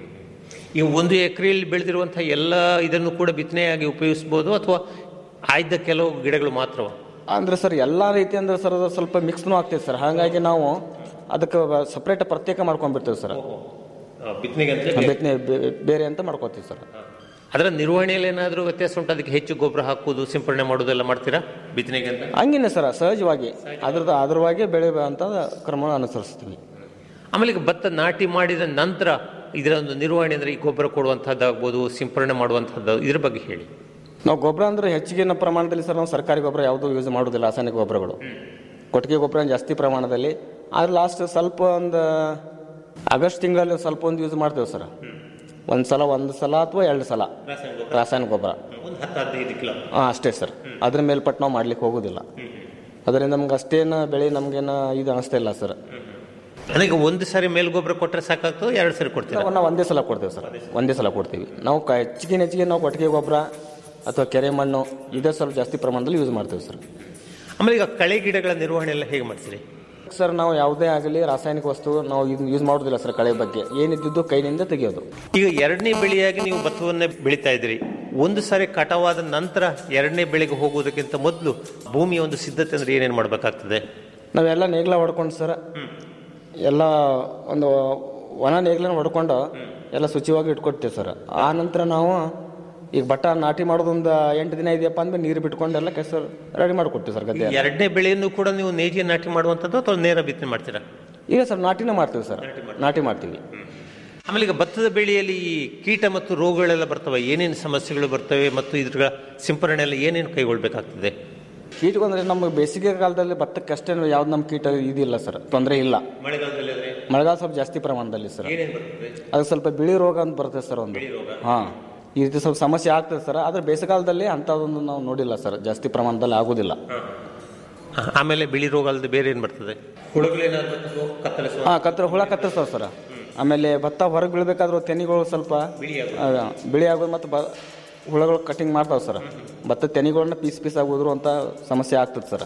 ಈ ಒಂದು ಎಕರೆಯಲ್ಲಿ ಬೆಳೆದಿರುವಂತಹ ಎಲ್ಲ ಇದನ್ನು ಕೂಡ ಬಿತ್ತನೆಯಾಗಿ ಉಪಯೋಗಿಸಬಹುದು ಅಥವಾ ಆಯ್ದ ಕೆಲವು ಗಿಡಗಳು ಮಾತ್ರವ ಅಂದ್ರೆ ಸರ್ ಎಲ್ಲ ರೀತಿ ಅಂದ್ರೆ ಸರ್ ಅದು ಸ್ವಲ್ಪ ಮಿಕ್ಸ್ನೂ ಆಗ್ತೈತೆ ಸರ್ ಹಾಗಾಗಿ ನಾವು ಅದಕ್ಕೆ ಸಪ್ರೇಟ್ ಪ್ರತ್ಯೇಕ ಮಾಡ್ಕೊಂಡ್ಬಿಡ್ತೇವೆ ಸರ್ ಬಿತ್ತನೆಗೆ ಬೇರೆ ಬೇರೆ ಅಂತ ಮಾಡ್ಕೋತೀವಿ ಸರ್ ಅದರ ನಿರ್ವಹಣೆಯಲ್ಲಿ ಏನಾದರೂ ವ್ಯತ್ಯಾಸ ಉಂಟು ಅದಕ್ಕೆ ಹೆಚ್ಚು ಗೊಬ್ಬರ ಹಾಕುವುದು ಸಿಂಪಡಣೆ ಮಾಡೋದೆಲ್ಲ ಮಾಡ್ತೀರಾ ಬಿತ್ತನೆಗೆ ಅಂತ ಹಂಗೇನೆ ಸರ್ ಸಹಜವಾಗಿ ಅದ್ರದ್ದು ಅದ್ರವಾಗಿ ಬೆಳೆ ಅಂತ ಕ್ರಮ ಅನುಸರಿಸ್ತೀವಿ ಆಮೇಲೆ ಈಗ ಭತ್ತ ನಾಟಿ ಮಾಡಿದ ನಂತರ ಇದರ ಒಂದು ನಿರ್ವಹಣೆ ಅಂದ್ರೆ ಈ ಗೊಬ್ಬರ ಕೊಡುವಂತಹದ್ದಾಗ್ಬೋದು ಸಿಂಪರಣೆ ಮಾಡುವಂತಹದ್ದು ಇದ್ರ ಬಗ್ಗೆ ಹೇಳಿ ನಾವು ಗೊಬ್ಬರ ಅಂದ್ರೆ ಹೆಚ್ಚಿನ ಪ್ರಮಾಣದಲ್ಲಿ ಸರ್ ನಾವು ಸರ್ಕಾರಿ ಗೊಬ್ಬರ ಯಾವುದೂ ಯೂಸ್ ಮಾಡೋದಿಲ್ಲ ರಾಸಾಯನಿಕ ಗೊಬ್ಬರಗಳು ಕೊಟ್ಟಿಗೆ ಗೊಬ್ಬರ ಜಾಸ್ತಿ ಪ್ರಮಾಣದಲ್ಲಿ ಆದ್ರೆ ಲಾಸ್ಟ್ ಸ್ವಲ್ಪ ಒಂದು ಆಗಸ್ಟ್ ತಿಂಗಳಲ್ಲಿ ಸ್ವಲ್ಪ ಒಂದು ಯೂಸ್ ಮಾಡ್ತೇವೆ ಸರ್ ಒಂದು ಸಲ ಒಂದು ಸಲ ಅಥವಾ ಎರಡು ಸಲ ರಾಸಾಯನಿಕ ಗೊಬ್ಬರ ಒಂದು ಹತ್ತು ಹದಿನೈದು ಕಿಲೋ ಹಾಂ ಅಷ್ಟೇ ಸರ್ ಅದ್ರ ಮೇಲ್ಪಟ್ಟು ನಾವು ಮಾಡ್ಲಿಕ್ಕೆ ಹೋಗೋದಿಲ್ಲ ಅದರಿಂದ ನಮ್ಗೆ ಅಷ್ಟೇನು ಬೆಳೆ ನಮಗೇನು ಇದು ಅನಿಸ್ತಾ ಇಲ್ಲ ಸರ್ ಅಂದ್ರೆ ಈಗ ಒಂದು ಸಾರಿ ಮೇಲ್ ಗೊಬ್ಬರ ಕೊಟ್ಟರೆ ಸಾಕಾಗ್ತದೆ ಎರಡು ಸಾರಿ ಕೊಡ್ತೀರಾ ನಾವು ಒಂದೇ ಸಲ ಕೊಡ್ತೇವೆ ಸರ್ ಒಂದೇ ಸಲ ಕೊಡ್ತೀವಿ ನಾವು ಕ- ಹೆಚ್ಚಿಗೆ ಹೆಚ್ಚಿಗೆ ನಾವು ಕೊಟ್ಟಿಗೆ ಗೊಬ್ಬರ ಅಥವಾ ಕೆರೆ ಮಣ್ಣು ಇದೇ ಸ್ವಲ್ಪ ಜಾಸ್ತಿ ಪ್ರಮಾಣದಲ್ಲಿ ಯೂಸ್ ಮಾಡ್ತೇವೆ ಸರ್ ಆಮೇಲೆ ಈಗ ಕಳೆ ಗಿಡಗಳ ನಿರ್ವಹಣೆ ಎಲ್ಲ ಹೇಗೆ ಮಾಡ್ತೀರಿ ಸರ್ ನಾವು ಯಾವುದೇ ಆಗಲಿ ರಾಸಾಯನಿಕ ವಸ್ತು ನಾವು ಇದನ್ನ ಯೂಸ್ ಮಾಡೋದಿಲ್ಲ ಸರ್ ಕಳೆ ಬಗ್ಗೆ ಏನಿದ್ದು ಕೈನಿಂದ ತೆಗೆಯೋದು ಈಗ ಎರಡನೇ ಬೆಳೆಯಾಗಿ ನೀವು ಭತ್ತವನ್ನೇ ಬೆಳೀತಾ ಇದ್ದೀರಿ ಒಂದು ಸಾರಿ ಕಟಾವಾದ ನಂತರ ಎರಡನೇ ಬೆಳೆಗೆ ಹೋಗುವುದಕ್ಕಿಂತ ಮೊದಲು ಭೂಮಿಯ ಒಂದು ಸಿದ್ಧತೆ ಅಂದ್ರೆ ಏನೇನು ಮಾಡಬೇಕಾಗ್ತದೆ ನಾವೆಲ್ಲ ನೇಗ್ಲ ಹೊಡ್ಕೊಂಡು ಸರ್ ಎಲ್ಲ ಒಂದು ಒಣ ನೇಗ್ಲನ್ನ ಹೊಡ್ಕೊಂಡು ಎಲ್ಲ ಶುಚಿಯಾಗಿ ಇಟ್ಕೊಡ್ತೀವಿ ಸರ್ ಆ ನಂತರ ನಾವು ಈಗ ಭತ್ತ ನಾಟಿ ಮಾಡೋದೊಂದು ಎಂಟು ದಿನ ಇದೆಯಪ್ಪ ಅಂದ್ರೆ ನೀರು ಬಿಟ್ಕೊಂಡು ಎಲ್ಲ ಕೆಸರು ರೆಡಿ ಮಾಡಿಕೊಡ್ತೀವಿ ಸರ್ ಗದ್ದೆ ಎರಡನೇ ಬೆಳೆಯನ್ನು ಕೂಡ ನೀವು ನೇಜಿ ನಾಟಿ ಮಾಡುವಂಥದ್ದು ಅಥವಾ ನೇರ ಬಿತ್ತನೆ ಮಾಡ್ತೀರಾ ಈಗ ಸರ್ ನಾಟಿನ ಮಾಡ್ತೀವಿ ಸರ್ ನಾಟಿ ಮಾಡ್ತೀವಿ ಆಮೇಲೆ ಈಗ ಭತ್ತದ ಬೆಳೆಯಲ್ಲಿ ಈ ಕೀಟ ಮತ್ತು ರೋಗಗಳೆಲ್ಲ ಬರ್ತವೆ ಏನೇನು ಸಮಸ್ಯೆಗಳು ಬರ್ತವೆ ಮತ್ತು ಇದ್ರ ಸಿಂಪರಣೆ ಎಲ್ಲ ಏನೇನು ಕೈಗೊಳ್ಬೇಕಾಗ್ತದೆ ಕೀಟಗಳು ಅಂದ್ರೆ ನಮ್ಮ ಬೇಸಿಗೆ ಕಾಲದಲ್ಲಿ ಭತ್ತಕ್ಕೆ ಅಷ್ಟೇ ಯಾವ್ದು ನಮ್ಮ ಕೀಟ ಇದಿಲ್ಲ ಸರ್ ತೊಂದರೆ ಇಲ್ಲ ಮಳೆಗಾಲದಲ್ಲಿ ಆದ್ರೆ ಮಳೆಗಾಲ ಸ್ವಲ್ಪ ಜಾಸ್ತಿ ಪ್ರಮಾಣದಲ್ಲಿ ಸರ್ ಏನೇನು ಬರ್ತದೆ ಅದು ಸ್ವಲ್ಪ ಬಿಳಿ ರೋಗ ಅಂತ ಬರ್ತದೆ ಸರ್ ಒಂದು ಹಾಂ ಈ ರೀತಿ ಸ್ವಲ್ಪ ಸಮಸ್ಯೆ ಆಗ್ತದೆ ಸರ್ ಆದ್ರೆ ಬೇಸಿಗೆಕಾಲದಲ್ಲಿ ಅಂಥದ್ದೊಂದು ನಾವು ನೋಡಿಲ್ಲ ಸರ್ ಜಾಸ್ತಿ ಪ್ರಮಾಣದಲ್ಲಿ ಆಗೋದಿಲ್ಲ ಆ, ಆಮೇಲೆ ಬಿಳಿ ರೋಗ ಅಲ್ಲದೆ ಬೇರೆ ಏನು ಬರ್ತದೆ ಹುಳುಗಳೇನಾದ್ರು ಕತ್ತರಿಸುವ ಹಾಂ ಕತ್ರ ಹುಳ ಕತ್ತರಿಸ್ತಾವ ಸರ್ ಆಮೇಲೆ ಭತ್ತ ಹೊರಗೆ ಬೀಳ್ಬೇಕಾದ್ರೂ ತೆನಿಗಳು ಸ್ವಲ್ಪ ಆ, ಬಿಳಿ ಆಗೋದು ಮತ್ತು ಬ ಹುಳಗಳು ಕಟಿಂಗ್ ಮಾಡ್ತಾವೆ ಸರ್ ಭತ್ತ ತೆನಿಗಳನ್ನ ಪೀಸ್ ಪೀಸ್ ಆಗೋದ್ರು ಅಂತ ಸಮಸ್ಯೆ ಆಗ್ತದೆ ಸರ್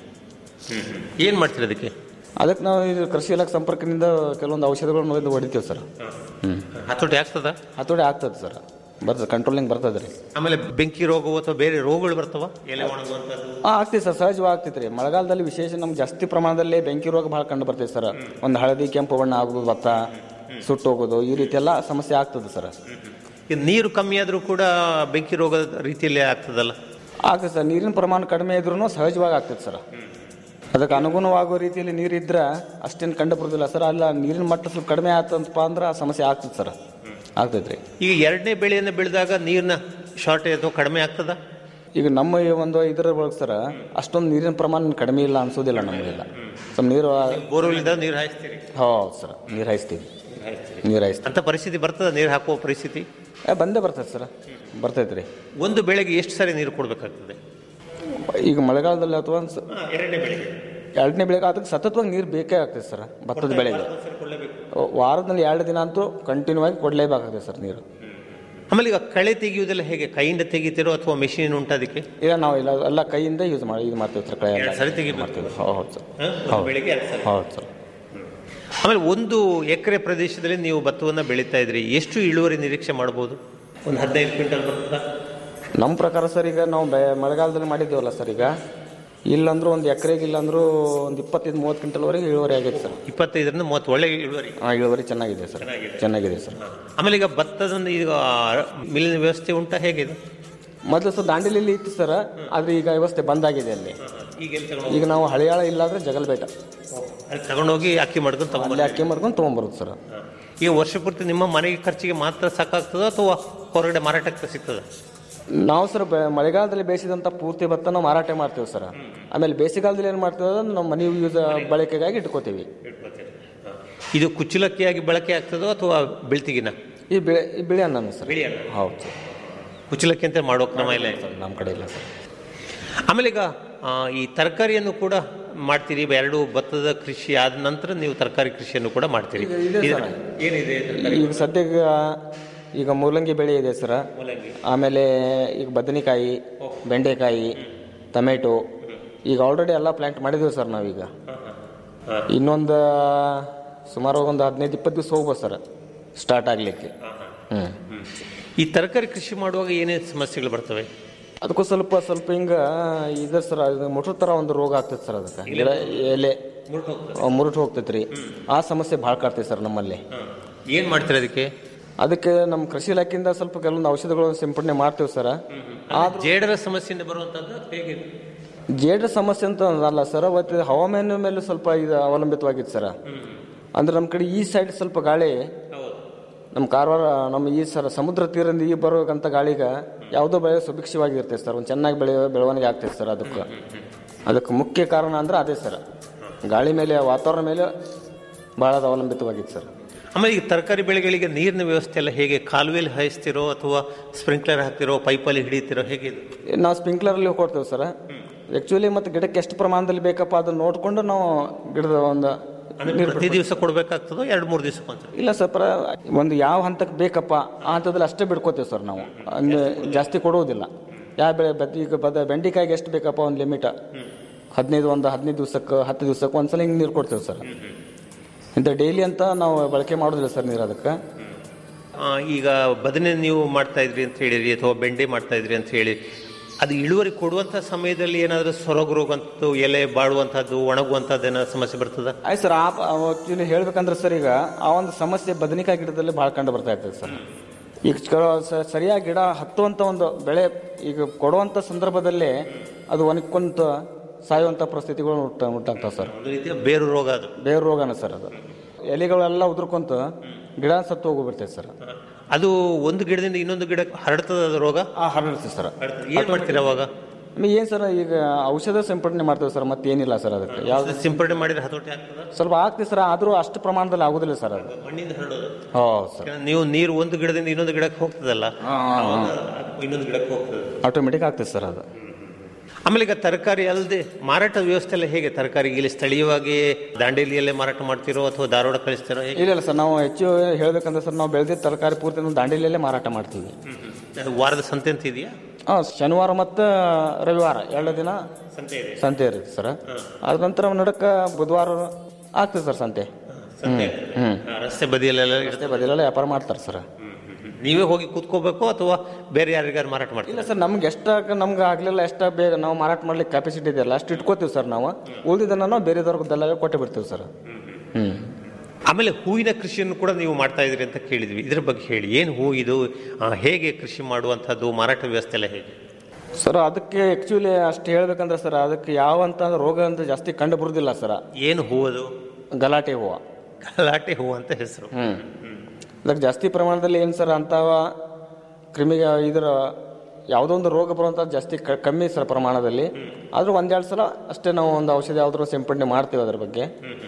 ಏನು ಮಾಡ್ತೀರಿ ಅದಕ್ಕೆ ಅದಕ್ಕೆ ನಾವು ಇದು ಕೃಷಿ ಇಲಾಖೆ ಸಂಪರ್ಕದಿಂದ ಕೆಲವೊಂದು ಔಷಧಿಗಳನ್ನು ಒಯ್ದು ಹೊಡಿತೀವಿ ಸರ್ ಹ್ಞೂ ಹತೋಟಿ ಆಗ್ತದ ಹತೋಟಿ ಆಗ್ತದೆ ಸರ್ ಬರ್ತದೆ ಕಂಟ್ರೋಲಿಂಗ್ ಬರ್ತದೆ ರೀ ಆಮೇಲೆ ಬೆಂಕಿ ರೋಗವು ಅಥವಾ ಬೇರೆ ರೋಗಗಳು ಬರ್ತವ ಎಲೆ ಒಣಗುವಂಥದ್ದು ಹಾಂ ಆಗ್ತೈತೆ ಸರ್ ಸಹಜವಾಗಿ ಆಗ್ತೈತೆ ರೀ ಮಳೆಗಾಲದಲ್ಲಿ ವಿಶೇಷ ನಮ್ಗೆ ಜಾಸ್ತಿ ಪ್ರಮಾಣದಲ್ಲಿ ಬೆಂಕಿ ರೋಗ ಭಾಳ ಕಂಡು ಬರ್ತೈತೆ ಸರ್ ಒಂದು ಹಳದಿ ಕೆಂಪು ಬಣ್ಣ ಆಗೋದು ಭತ್ತ ಸುಟ್ಟು ಹೋಗೋದು ಈ ರೀತಿ ಎಲ್ಲ ಸಮಸ್ಯೆ ಆಗ್ತದೆ ಸರ್ ಈಗ ನೀರು ಕಮ್ಮಿ ಆದರೂ ಕೂಡ ಬೆಂಕಿ ರೋಗದ ರೀತಿಯಲ್ಲಿ ಆಗ್ತದಲ್ಲ ಆಗ್ತದೆ ಸರ್ ನೀರಿನ ಪ್ರಮಾಣ ಕಡಿಮೆ ಇದ್ರೂ ಸಹಜವಾಗಿ ಆಗ್ತೈತೆ ಸರ್ ಅದಕ್ಕೆ ಅನುಗುಣವಾಗೋ ರೀತಿಯಲ್ಲಿ ನೀರಿದ್ರೆ ಅಷ್ಟೇನು ಕಂಡು ಬರೋದಿಲ್ಲ ಸರ್ ಅಲ್ಲ ನೀರಿನ ಮಟ್ಟ ಸ್ವಲ್ಪ ಕಡಿಮೆ ಆತಂತಪ್ಪ ಅಂದ್ರೆ ಆ ಸಮಸ್ಯೆ ಆಗ್ತದೆ ಸರ್ ಆಗ್ತೈತೆ ರೀ ಈಗ ಎರಡನೇ ಬೆಳೆಯನ್ನು ಬೆಳೆದಾಗ ನೀರಿನ ಶಾರ್ಟೇಜ್ ಅಥವಾ ಕಡಿಮೆ ಆಗ್ತದ ಈಗ ನಮ್ಮ ಈ ಒಂದು ಇದರ ಒಳಗೆ ಸರ್ ಅಷ್ಟೊಂದು ನೀರಿನ ಪ್ರಮಾಣ ಕಡಿಮೆ ಇಲ್ಲ ಅನ್ಸೋದಿಲ್ಲ ನಮಗೆಲ್ಲ ಸ್ವಲ್ಪ ನೀರು ಬೋರ್ವೆಲಿಂದ ನೀರು ಹಾಯಿಸ್ತೀರಿ ಹೌದು ಸರ್ ನೀರು ಹಾಯಿಸ್ತೀವಿ ನೀರು ಹಾಯಿಸ್ತೀವಿ ಅಂತ ಪರಿಸ್ಥಿತಿ ಬರ್ತದ ನೀರು ಹಾಕುವ ಪರಿಸ್ಥಿತಿ ಏ, ಬಂದೇ ಬರ್ತೈತೆ ಸರ್ ಬರ್ತೈತೆ ರೀ ಒಂದು ಬೆಳೆಗೆ ಎಷ್ಟು ಸಾರಿ ನೀರು ಕೊಡಬೇಕಾಗ್ತದೆ ಈಗ ಮಳೆಗಾಲದಲ್ಲಿ ಅಥವಾ ಒಂದು ಸ- ಎರಡನೇ ಬೆಳೆಗೆ ಎರಡನೇ ಬೆಳೆಗೆ ಅದಕ್ಕೆ ಸತತವಾಗಿ ನೀರು ಬೇಕೇ ಆಗ್ತದೆ ಸರ್ ಭತ್ತದ ಬೆಳೆಗೆ ವಾರದಲ್ಲಿ ಎರಡು ದಿನ ಅಂತೂ ಕಂಟಿನ್ಯೂ ಆಗಿ ಕೊಡಲೇಬೇಕಾಗ್ತದೆ ಸರ್ ನೀರು ಆಮೇಲೆ ಈಗ ಕಳೆ ತೆಗೆಯುವುದೆಲ್ಲ ಹೇಗೆ ಕೈಯಿಂದ ತೆಗಿತೀರೋ ಅಥವಾ ಮೆಷಿನ್ ಉಂಟು ಅದಕ್ಕೆ ಇಲ್ಲ ನಾವು ಇಲ್ಲ ಎಲ್ಲ ಕೈಯಿಂದ ಯೂಸ್ ಮಾಡಿ ಇದು ಮಾಡ್ತೀವಿ ಸರ್ ಕೈ ಎರಡು ಸರಿ ತೆಗಿಬೇಕು. ಮಾಡ್ತೀವಿ ಹೌದು ಸರ್ ಹ? ಒಂದು ಹೌದು. ಬೆಳೆಗೆ ಎರಡು ಸರಿ. ಹೌದು ಸರ್ ಆಮೇಲೆ ಒಂದು ಎಕರೆ ಪ್ರದೇಶದಲ್ಲಿ ನೀವು ಭತ್ತವನ್ನು ಬೆಳೀತಾ ಇದ್ರಿ ಎಷ್ಟು ಇಳುವರಿ ನಿರೀಕ್ಷೆ ಮಾಡಬಹುದು ಒಂದು ಹದಿನೈದು ಕ್ವಿಂಟಲ್ ಬರ್ತದ ನಮ್ಮ ಪ್ರಕಾರ ಸರ್ ಈಗ ನಾವು ಬೆ ಮಳೆಗಾಲದಲ್ಲಿ ಮಾಡಿದ್ದೇವಲ್ಲ ಸರ್ ಈಗ ಇಲ್ಲಂದ್ರೂ ಒಂದು ಎಕರೆಗೆ ಇಲ್ಲಾಂದ್ರೂ ಒಂದು ಇಪ್ಪತ್ತೈದು ಮೂವತ್ತು ಕ್ವಿಂಟಲ್ವರೆಗೆ ಇಳುವರಿ ಆಗೈತೆ ಸರ್ ಇಪ್ಪತ್ತೈದರಿಂದ ಮೂವತ್ತು ಒಳ್ಳೆ ಇಳುವರಿ ಹಾಂ ಇಳುವರಿ ಚೆನ್ನಾಗಿದೆ ಸರ್ ಚೆನ್ನಾಗಿದೆ ಸರ್ ಆಮೇಲೆ ಈಗ ಭತ್ತದ ಈಗ ಮಿಲ್ಲಿನ ವ್ಯವಸ್ಥೆ ಉಂಟಾ ಹೇಗಿದೆ ಮೊದಲು ಸರ್ ದಾಂಡೇಲಿಯಲ್ಲಿ ಇತ್ತು ಸರ್ ಆದರೆ ಈಗ ವ್ಯವಸ್ಥೆ ಬಂದಾಗಿದೆ ಅಲ್ಲಿ ಈಗ ಎಲ್ಲಿ ತಗೊಂಡು ಈಗ ನಾವು ಹಳೆಯಾಳ ಇಲ್ಲಾಂದ್ರೆ ಜಗಲ್ಬೇಟ ಅಲ್ಲಿ ತಗೊಂಡೋಗಿ ಅಕ್ಕಿ ಮಾಡ್ಕೊಂಡು ತಗೊಂಡ್ ಅಲ್ಲಿ ಅಕ್ಕಿ ಮಾರ್ಕೊಂಡು ತೊಗೊಂಬರೋದು ಸರ್ ಈಗ ವರ್ಷ ಪೂರ್ತಿ ನಿಮ್ಮ ಮನೆಗೆ ಖರ್ಚಿಗೆ ಮಾತ್ರ ಸಾಕಾಗ್ತದ ಅಥವಾ ಹೊರಗಡೆ ಮಾರಾಟಕ್ಕೆ ಸಿಗ್ತದ ನಾವು ಸರ್ ಬೆ- ಮಳೆಗಾಲದಲ್ಲಿ ಬೇಯಿಸಿದಂಥ ಪೂರ್ತಿ ಭತ್ತ ನಾವು ಮಾರಾಟ ಮಾಡ್ತೀವಿ ಸರ್ ಆಮೇಲೆ ಬೇಸಿಗೆಗಾಲದಲ್ಲಿ ಏನು ಮಾಡ್ತೀವಿ ಅಂದ್ರೆ ನಾವು ಮನೆ ಯೂಸ್ ಬಳಕೆಗಾಗಿ ಇಟ್ಕೋತೀವಿ ಇದು ಕುಚ್ಚಲಕ್ಕಿಯಾಗಿ ಬಳಕೆ ಆಗ್ತದೋ ಅಥವಾ ಬೆಳ್ತಿಗಿನ ಈ ಬೆಳೆ ಈ ಬಿಳಿ ಅನ್ನ ಸರ್ ಬಿಳಿ ಅನ್ನ. ಹೌದು ಸರ್ ಕುಚಲಕ್ಕಿ ಅಂತ ಮಾಡೋ ಕ್ರಮ ಇಲ್ಲ ನಮ್ಮ ಕಡೆ ಇಲ್ಲ ಸರ್ ಆಮೇಲೆ ಈಗ ಆ, ಈ ತರಕಾರಿಯನ್ನು ಕೂಡ ಮಾಡ್ತೀರಿ ಎರಡು ಭತ್ತದ ಕೃಷಿ ಆದ ನಂತರ ನೀವು ತರಕಾರಿ ಕೃಷಿಯನ್ನು ಕೂಡ ಮಾಡ್ತೀರಿ ಇದೆ ಇದರ- ಸರ್. ಏನಿದೆ ತರಕಾರಿ? ಈಗ ಸದ್ಯಕ್ಕೆ ಈಗ ಮೂಲಂಗಿ ಬೆಳೆ ಇದೆ ಸರ್ ಆಮೇಲೆ ಈಗ ಬದನೆಕಾಯಿ ಬೆಂಡೆಕಾಯಿ ಟೊಮೆಟೊ ಈಗ ಆಲ್ರೆಡಿ ಎಲ್ಲ ಪ್ಲಾಂಟ್ ಮಾಡಿದ್ದೀವಿ ಸರ್ ನಾವೀಗ ಇನ್ನೊಂದು ಸುಮಾರು ಒಂದು ಹದಿನೈದು ಇಪ್ಪತ್ತು ದಿವಸ ಹೋಗ್ಬೋದು ಸರ್ ಸ್ಟಾರ್ಟ್ ಆಗಲಿಕ್ಕೆ ಹ್ಞೂ ಈ ತರಕಾರಿ ಕೃಷಿ ಮಾಡುವಾಗ ಏನೇನು ಸಮಸ್ಯೆಗಳು ಬರ್ತವೆ ಅದಕ್ಕೂ ಸ್ವಲ್ಪ ಸ್ವಲ್ಪ ಹಿಂಗ ಇದೆ ಸರ್ ಇದು ಮುಟ್ರ ಥರ ಒಂದು ರೋಗ ಆಗ್ತೈತೆ ಸರ್ ಅದಕ್ಕೆ ಗಿಡ ಎಲೆ ಮುರುಟ್ ಹೋಗ್ತೈತೆ ರೀ ಆ ಸಮಸ್ಯೆ ಭಾಳ ಕಾಡ್ತೈತೆ ಸರ್ ನಮ್ಮಲ್ಲಿ ಏನು ಮಾಡ್ತೀರಿ ಅದಕ್ಕೆ ಅದಕ್ಕೆ ನಮ್ಮ ಕೃಷಿ ಇಲಾಖೆಯಿಂದ ಸ್ವಲ್ಪ ಕೆಲವೊಂದು ಔಷಧಿಗಳು ಸಿಂಪಡಣೆ ಮಾಡ್ತೀವಿ ಸರ್ ಜೇಡರ ಸಮಸ್ಯೆಯಿಂದ ಬರುವಂತದ್ದು ಹೇಗೆ ಜೇಡ್ರ ಸಮಸ್ಯೆ ಅಂತ ಅಲ್ಲ ಸರ್ ಅವತ್ತು ಹವಾಮಾನ ಮೇಲೆ ಸ್ವಲ್ಪ ಇದು ಅವಲಂಬಿತವಾಗಿತ್ತು ಸರ್ ಅಂದ್ರೆ ನಮ್ಮ ಕಡೆ ಈ ಸೈಡ್ ಸ್ವಲ್ಪ ಗಾಳಿ ನಮ್ಮ ಕಾರವಾರ ನಮ್ಮ ಈ ಸರ್ ಸಮುದ್ರ ತೀರದಿಂದ ಈ ಬರೋಕಂತ ಗಾಳಿಗೆ ಯಾವುದೋ ಬೆಳೆ ಸುಭಿಕ್ಷವಾಗಿರ್ತೈತೆ ಸರ್ ಒಂದು ಚೆನ್ನಾಗಿ ಬೆಳೆಯೋ ಬೆಳವಣಿಗೆ ಆಗ್ತೈತೆ ಸರ್ ಅದಕ್ಕೆ ಅದಕ್ಕೆ ಮುಖ್ಯ ಕಾರಣ ಅಂದ್ರೆ ಅದೇ ಸರ್ ಗಾಳಿ ಮೇಲೆ ವಾತಾವರಣ ಮೇಲೆ ಭಾಳ ಅವಲಂಬಿತವಾಗಿತ್ತು ಸರ್ ಆಮೇಲೆ ಈಗ ತರಕಾರಿ ಬೆಳೆಗಳಿಗೆ ನೀರಿನ ವ್ಯವಸ್ಥೆ ಎಲ್ಲ ಹೇಗೆ ಕಾಲುವೆಯಲ್ಲಿ ಹಾಯಿಸ್ತಿರೋ ಅಥವಾ ಸ್ಪ್ರಿಂಕ್ಲರ್ ಹಾಕ್ತಿರೋ ಪೈಪಲ್ಲಿ ಹಿಡಿತೀರೋ ಹೇಗೆ ಇದು ನಾವು ಸ್ಪ್ರಿಂಕ್ಲರಲ್ಲಿ ಕೊಡ್ತೇವೆ ಸರ್ ಆ್ಯಕ್ಚುಲಿ ಮತ್ತು ಗಿಡಕ್ಕೆ ಎಷ್ಟು ಪ್ರಮಾಣದಲ್ಲಿ ಬೇಕಪ್ಪ ಅದನ್ನ ನೋಡಿಕೊಂಡು ನಾವು ಗಿಡದ ಒಂದು ಅಂದ್ರೆ ಪ್ರತಿ ದಿವಸ ಕೊಡಬೇಕಾಗ್ತದೋ ಎರಡು ಮೂರು ದಿವಸಕ್ಕೊಂದ್ಸಲ ಇಲ್ಲ ಸರ್ ಪ್ರ ಒಂದು ಯಾವ ಹಂತಕ್ಕೆ ಬೇಕಪ್ಪ ಆ ಹಂತದಲ್ಲಿ ಅಷ್ಟೇ ಬಿಡ್ಕೋತೇವೆ ಸರ್ ನಾವು ಅಂದ್ರೆ ಜಾಸ್ತಿ ಕೊಡುವುದಿಲ್ಲ ಯಾವ ಬೆಳೆ ಬದ್ ಈಗ ಬದ ಬೆಂಡೆಕಾಯಿಗೆ ಎಷ್ಟು ಬೇಕಪ್ಪ ಒಂದು ಲಿಮಿಟ ಹದಿನೈದು ಒಂದು ಹದಿನೈದು ದಿವ್ಸಕ್ಕೆ ಹತ್ತು ದಿವ್ಸಕ್ಕೆ ಒಂದ್ಸಲ ಹಿಂಗೆ ನೀರು ಕೊಡ್ತೇವೆ ಸರ್ ಇಂಥ ಡೈಲಿ ಅಂತ ನಾವು ಬಳಕೆ ಮಾಡೋದಿಲ್ಲ ಸರ್ ನೀರು ಅದಕ್ಕೆ ಆ, ಈಗ ಬದನೆ ನೀವು ಮಾಡ್ತಾ ಇದ್ರಿ ಅಂತ ಹೇಳಿರಿ ಅಥವಾ ಬೆಂಡೆ ಮಾಡ್ತಾ ಇದ್ರಿ ಅಂತ ಹೇಳಿ ಅದು ಇಳುವರಿ ಕೊಡುವಂಥ ಸಮಯದಲ್ಲಿ ಏನಾದರೂ ಸೊರಗು ರೋಗಂತದ್ದು ಎಲೆ ಬಾಡುವಂಥದ್ದು ಒಣಗುವಂಥದ್ದು ಏನಾದ್ರು ಸಮಸ್ಯೆ ಬರ್ತದ ಆಯ್ತು ಸರ್ ಆ ಆಕ್ಚುಲಿ ಹೇಳ್ಬೇಕಂದ್ರೆ ಸರ್ ಈಗ ಆ ಒಂದು ಸಮಸ್ಯೆ ಬದನೆಕಾಯಿ ಗಿಡದಲ್ಲಿ ಭಾಳ ಕಂಡು ಬರ್ತಾ ಇರ್ತದೆ ಸರ್ ಈಗ ಚ- ಸ- ಸರಿಯಾಗಿ ಗಿಡ ಹತ್ತುವಂಥ ಒಂದು ಬೆಳೆ ಈಗ ಕೊಡುವಂಥ ಸಂದರ್ಭದಲ್ಲೇ ಅದು ಒಣಕೊಂತ ಸಾಯುವಂಥ ಪರಿಸ್ಥಿತಿಗಳು ಉಂಟ ಉಂಟಾಗ್ತಾವೆ ಸರ್ ಒಂದು ರೀತಿಯ ಬೇರು ರೋಗ ಅದು ಬೇರೆ ರೋಗನ ಸರ್ ಅದು ಎಲೆಗಳೆಲ್ಲ ಉದುರ್ಕೊಂತ ಗಿಡ ಸತ್ತು ಹೋಗ್ಬಿಡ್ತೈತೆ ಸರ್ ಅದು ಒಂದು ಗಿಡದಿಂದ ಇನ್ನೊಂದು ಗಿಡಕ್ಕೆ ಹರಡ್ತದ ಅದು ರೋಗ ಹರಡುತ್ತೆ ಸರ್ ಏನು ಮಾಡ್ತೀರಾ ಅವಾಗ ಆಮೇಲೆ ಏನು ಸರ್ ಈಗ ಔಷಧ ಸಿಂಪಡಣೆ ಮಾಡ್ತೇವೆ ಸರ್ ಮತ್ತೇನಿಲ್ಲ ಸರ್ ಅದಕ್ಕೆ ಯಾವ್ದು ಸಿಂಪಡಣೆ ಮಾಡಿದ್ರೆ ಹತೋಟಿ ಆಗ್ತದ ಸ್ವಲ್ಪ ಆಗ್ತದೆ ಸರ್ ಆದರೂ ಅಷ್ಟು ಪ್ರಮಾಣದಲ್ಲಿ ಆಗೋದಿಲ್ಲ ಸರ್ ಅದು ಮಣ್ಣಿಂದ ಹರಡೋದು ಹೌದು ಸರ್ ಯಾಕಂದ್ರೆ ನೀವು ನೀರು ಒಂದು ಗಿಡದಿಂದ ಇನ್ನೊಂದು ಗಿಡಕ್ಕೆ ಹೋಗ್ತದಲ್ಲ ಅವಾಗ ಅದು ಇನ್ನೊಂದು ಗಿಡಕ್ಕೆ ಹೋಗ್ತದೆ ಆಟೋಮೆಟಿಕ್ ಆಗ್ತದೆ ಸರ್ ಅದು ಆಮೇಲೆ ಈಗ ತರಕಾರಿ ಅಲ್ಲದೆ ಮಾರಾಟ ವ್ಯವಸ್ಥೆ ಎಲ್ಲ ಹೇಗೆ ತರಕಾರಿ ಇಲ್ಲಿ ಸ್ಥಳೀಯವಾಗಿ ದಾಂಡೇಲಿಯಲ್ಲೇ ಮಾರಾಟ ಮಾಡ್ತಿರೋ ಅಥವಾ ಧಾರವಾಡ ಕಳಿಸ್ತಿರೋ ಹೇಗೆ ಇಲ್ಲ ಇಲ್ಲ ಸರ್ ನಾವು ಹೆಚ್ಚು ಹೇಳ್ಬೇಕಂದ್ರೆ ಸರ್ ನಾವು ಬೆಳೆದಿದ್ದ ತರಕಾರಿ ಪೂರ್ತಿ ನಾವು ದಾಂಡೇಲಿಯಲ್ಲೇ ಮಾರಾಟ ಮಾಡ್ತೀವಿ ಅದು ವಾರದ ಸಂತೆ ಅಂತ ಇದೆಯಾ ಹಾಂ ಶನಿವಾರ ಮತ್ತು ರವಿವಾರ ಎರಡು ದಿನ ಸಂತೆ ಇದೆ ಸಂತೆ ಇರುತ್ತೆ ಸರ್ ಅದ ನಂತರ ನಡಕ ಬುಧವಾರ ಆಗ್ತದೆ ಸರ್ ಸಂತೆ ಸಂತೆ ಹ್ಞೂ ಆ, ರಸ್ತೆ ಬದಿಯಲ್ಲೆಲ್ಲ ರಸ್ತೆ ಬದಿಲೆಲ್ಲ ವ್ಯಾಪಾರ ಮಾಡ್ತಾರೆ ಸರ್ ನೀವೇ ಹೋಗಿ ಕೂತ್ಕೋಬೇಕು ಅಥವಾ ಬೇರೆ ಯಾರಿಗಾರು ಮಾರಾಟ ಮಾಡ್ತೀರಾ ಇಲ್ಲ ಸರ್ ನಮ್ಗೆ ಎಷ್ಟಾಗ ನಮ್ಗೆ ಆಗಲಿಲ್ಲ ಎಷ್ಟ ಬೇಗ ನಾವು ಮಾರಾಟ ಮಾಡ್ಲಿಕ್ಕೆ ಕೆಪಾಸಿಟಿ ಇದೆಯಲ್ಲ ಅಷ್ಟು ಇಟ್ಕೋತೀವಿ ಸರ್ ನಾವು ಉಳಿದಿದ್ದನ್ನು ನಾವು ಬೇರೆದವ್ರಿಗೆ ದಲ್ಲಾಗ ಕೊಟ್ಟೆ ಬಿಡ್ತೀವಿ ಸರ್ ಹ್ಞೂ ಆಮೇಲೆ ಹೂವಿನ ಕೃಷಿಯನ್ನು ಕೂಡ ನೀವು ಮಾಡ್ತಾ ಇದ್ರಿ ಅಂತ ಕೇಳಿದ್ವಿ ಇದ್ರ ಬಗ್ಗೆ ಹೇಳಿ ಏನು ಹೂ ಇದು ಆ, ಹೇಗೆ ಕೃಷಿ ಮಾಡುವಂಥದ್ದು ಮಾರಾಟ ವ್ಯವಸ್ಥೆ ಎಲ್ಲ ಹೇಗೆ ಸರ್ ಅದಕ್ಕೆ ಆ್ಯಕ್ಚುಲಿ ಅಷ್ಟು ಹೇಳ್ಬೇಕಂದ್ರೆ ಸರ್ ಅದಕ್ಕೆ ಯಾವ ಅಂತ ರೋಗ ಅಂತ ಜಾಸ್ತಿ ಕಂಡು ಬರುದಿಲ್ಲ ಸರ್ ಏನು ಹೂ ಅದು ಗಲಾಟೆ ಹೂವು ಗಲಾಟೆ ಹೂ ಅಂತ ಹೆಸರು ಹ್ಮ್ ಅದಕ್ಕೆ ಜಾಸ್ತಿ ಪ್ರಮಾಣದಲ್ಲಿ ಏನು ಸರ್ ಅಂಥವ ಕ್ರಿಮಿಗೆ ಇದರ ಯಾವುದೋ ಒಂದು ರೋಗ ಬರುವಂಥದ್ದು ಜಾಸ್ತಿ ಕ- ಕಮ್ಮಿ ಸರ್ ಪ್ರಮಾಣದಲ್ಲಿ ಆದರೂ ಒಂದೆರಡು ಸಲ ಅಷ್ಟೇ ನಾವು ಒಂದು ಔಷಧಿ ಯಾವ್ದಾದ್ರು ಸಿಂಪಡಣೆ ಮಾಡ್ತೀವಿ ಅದ್ರ ಬಗ್ಗೆ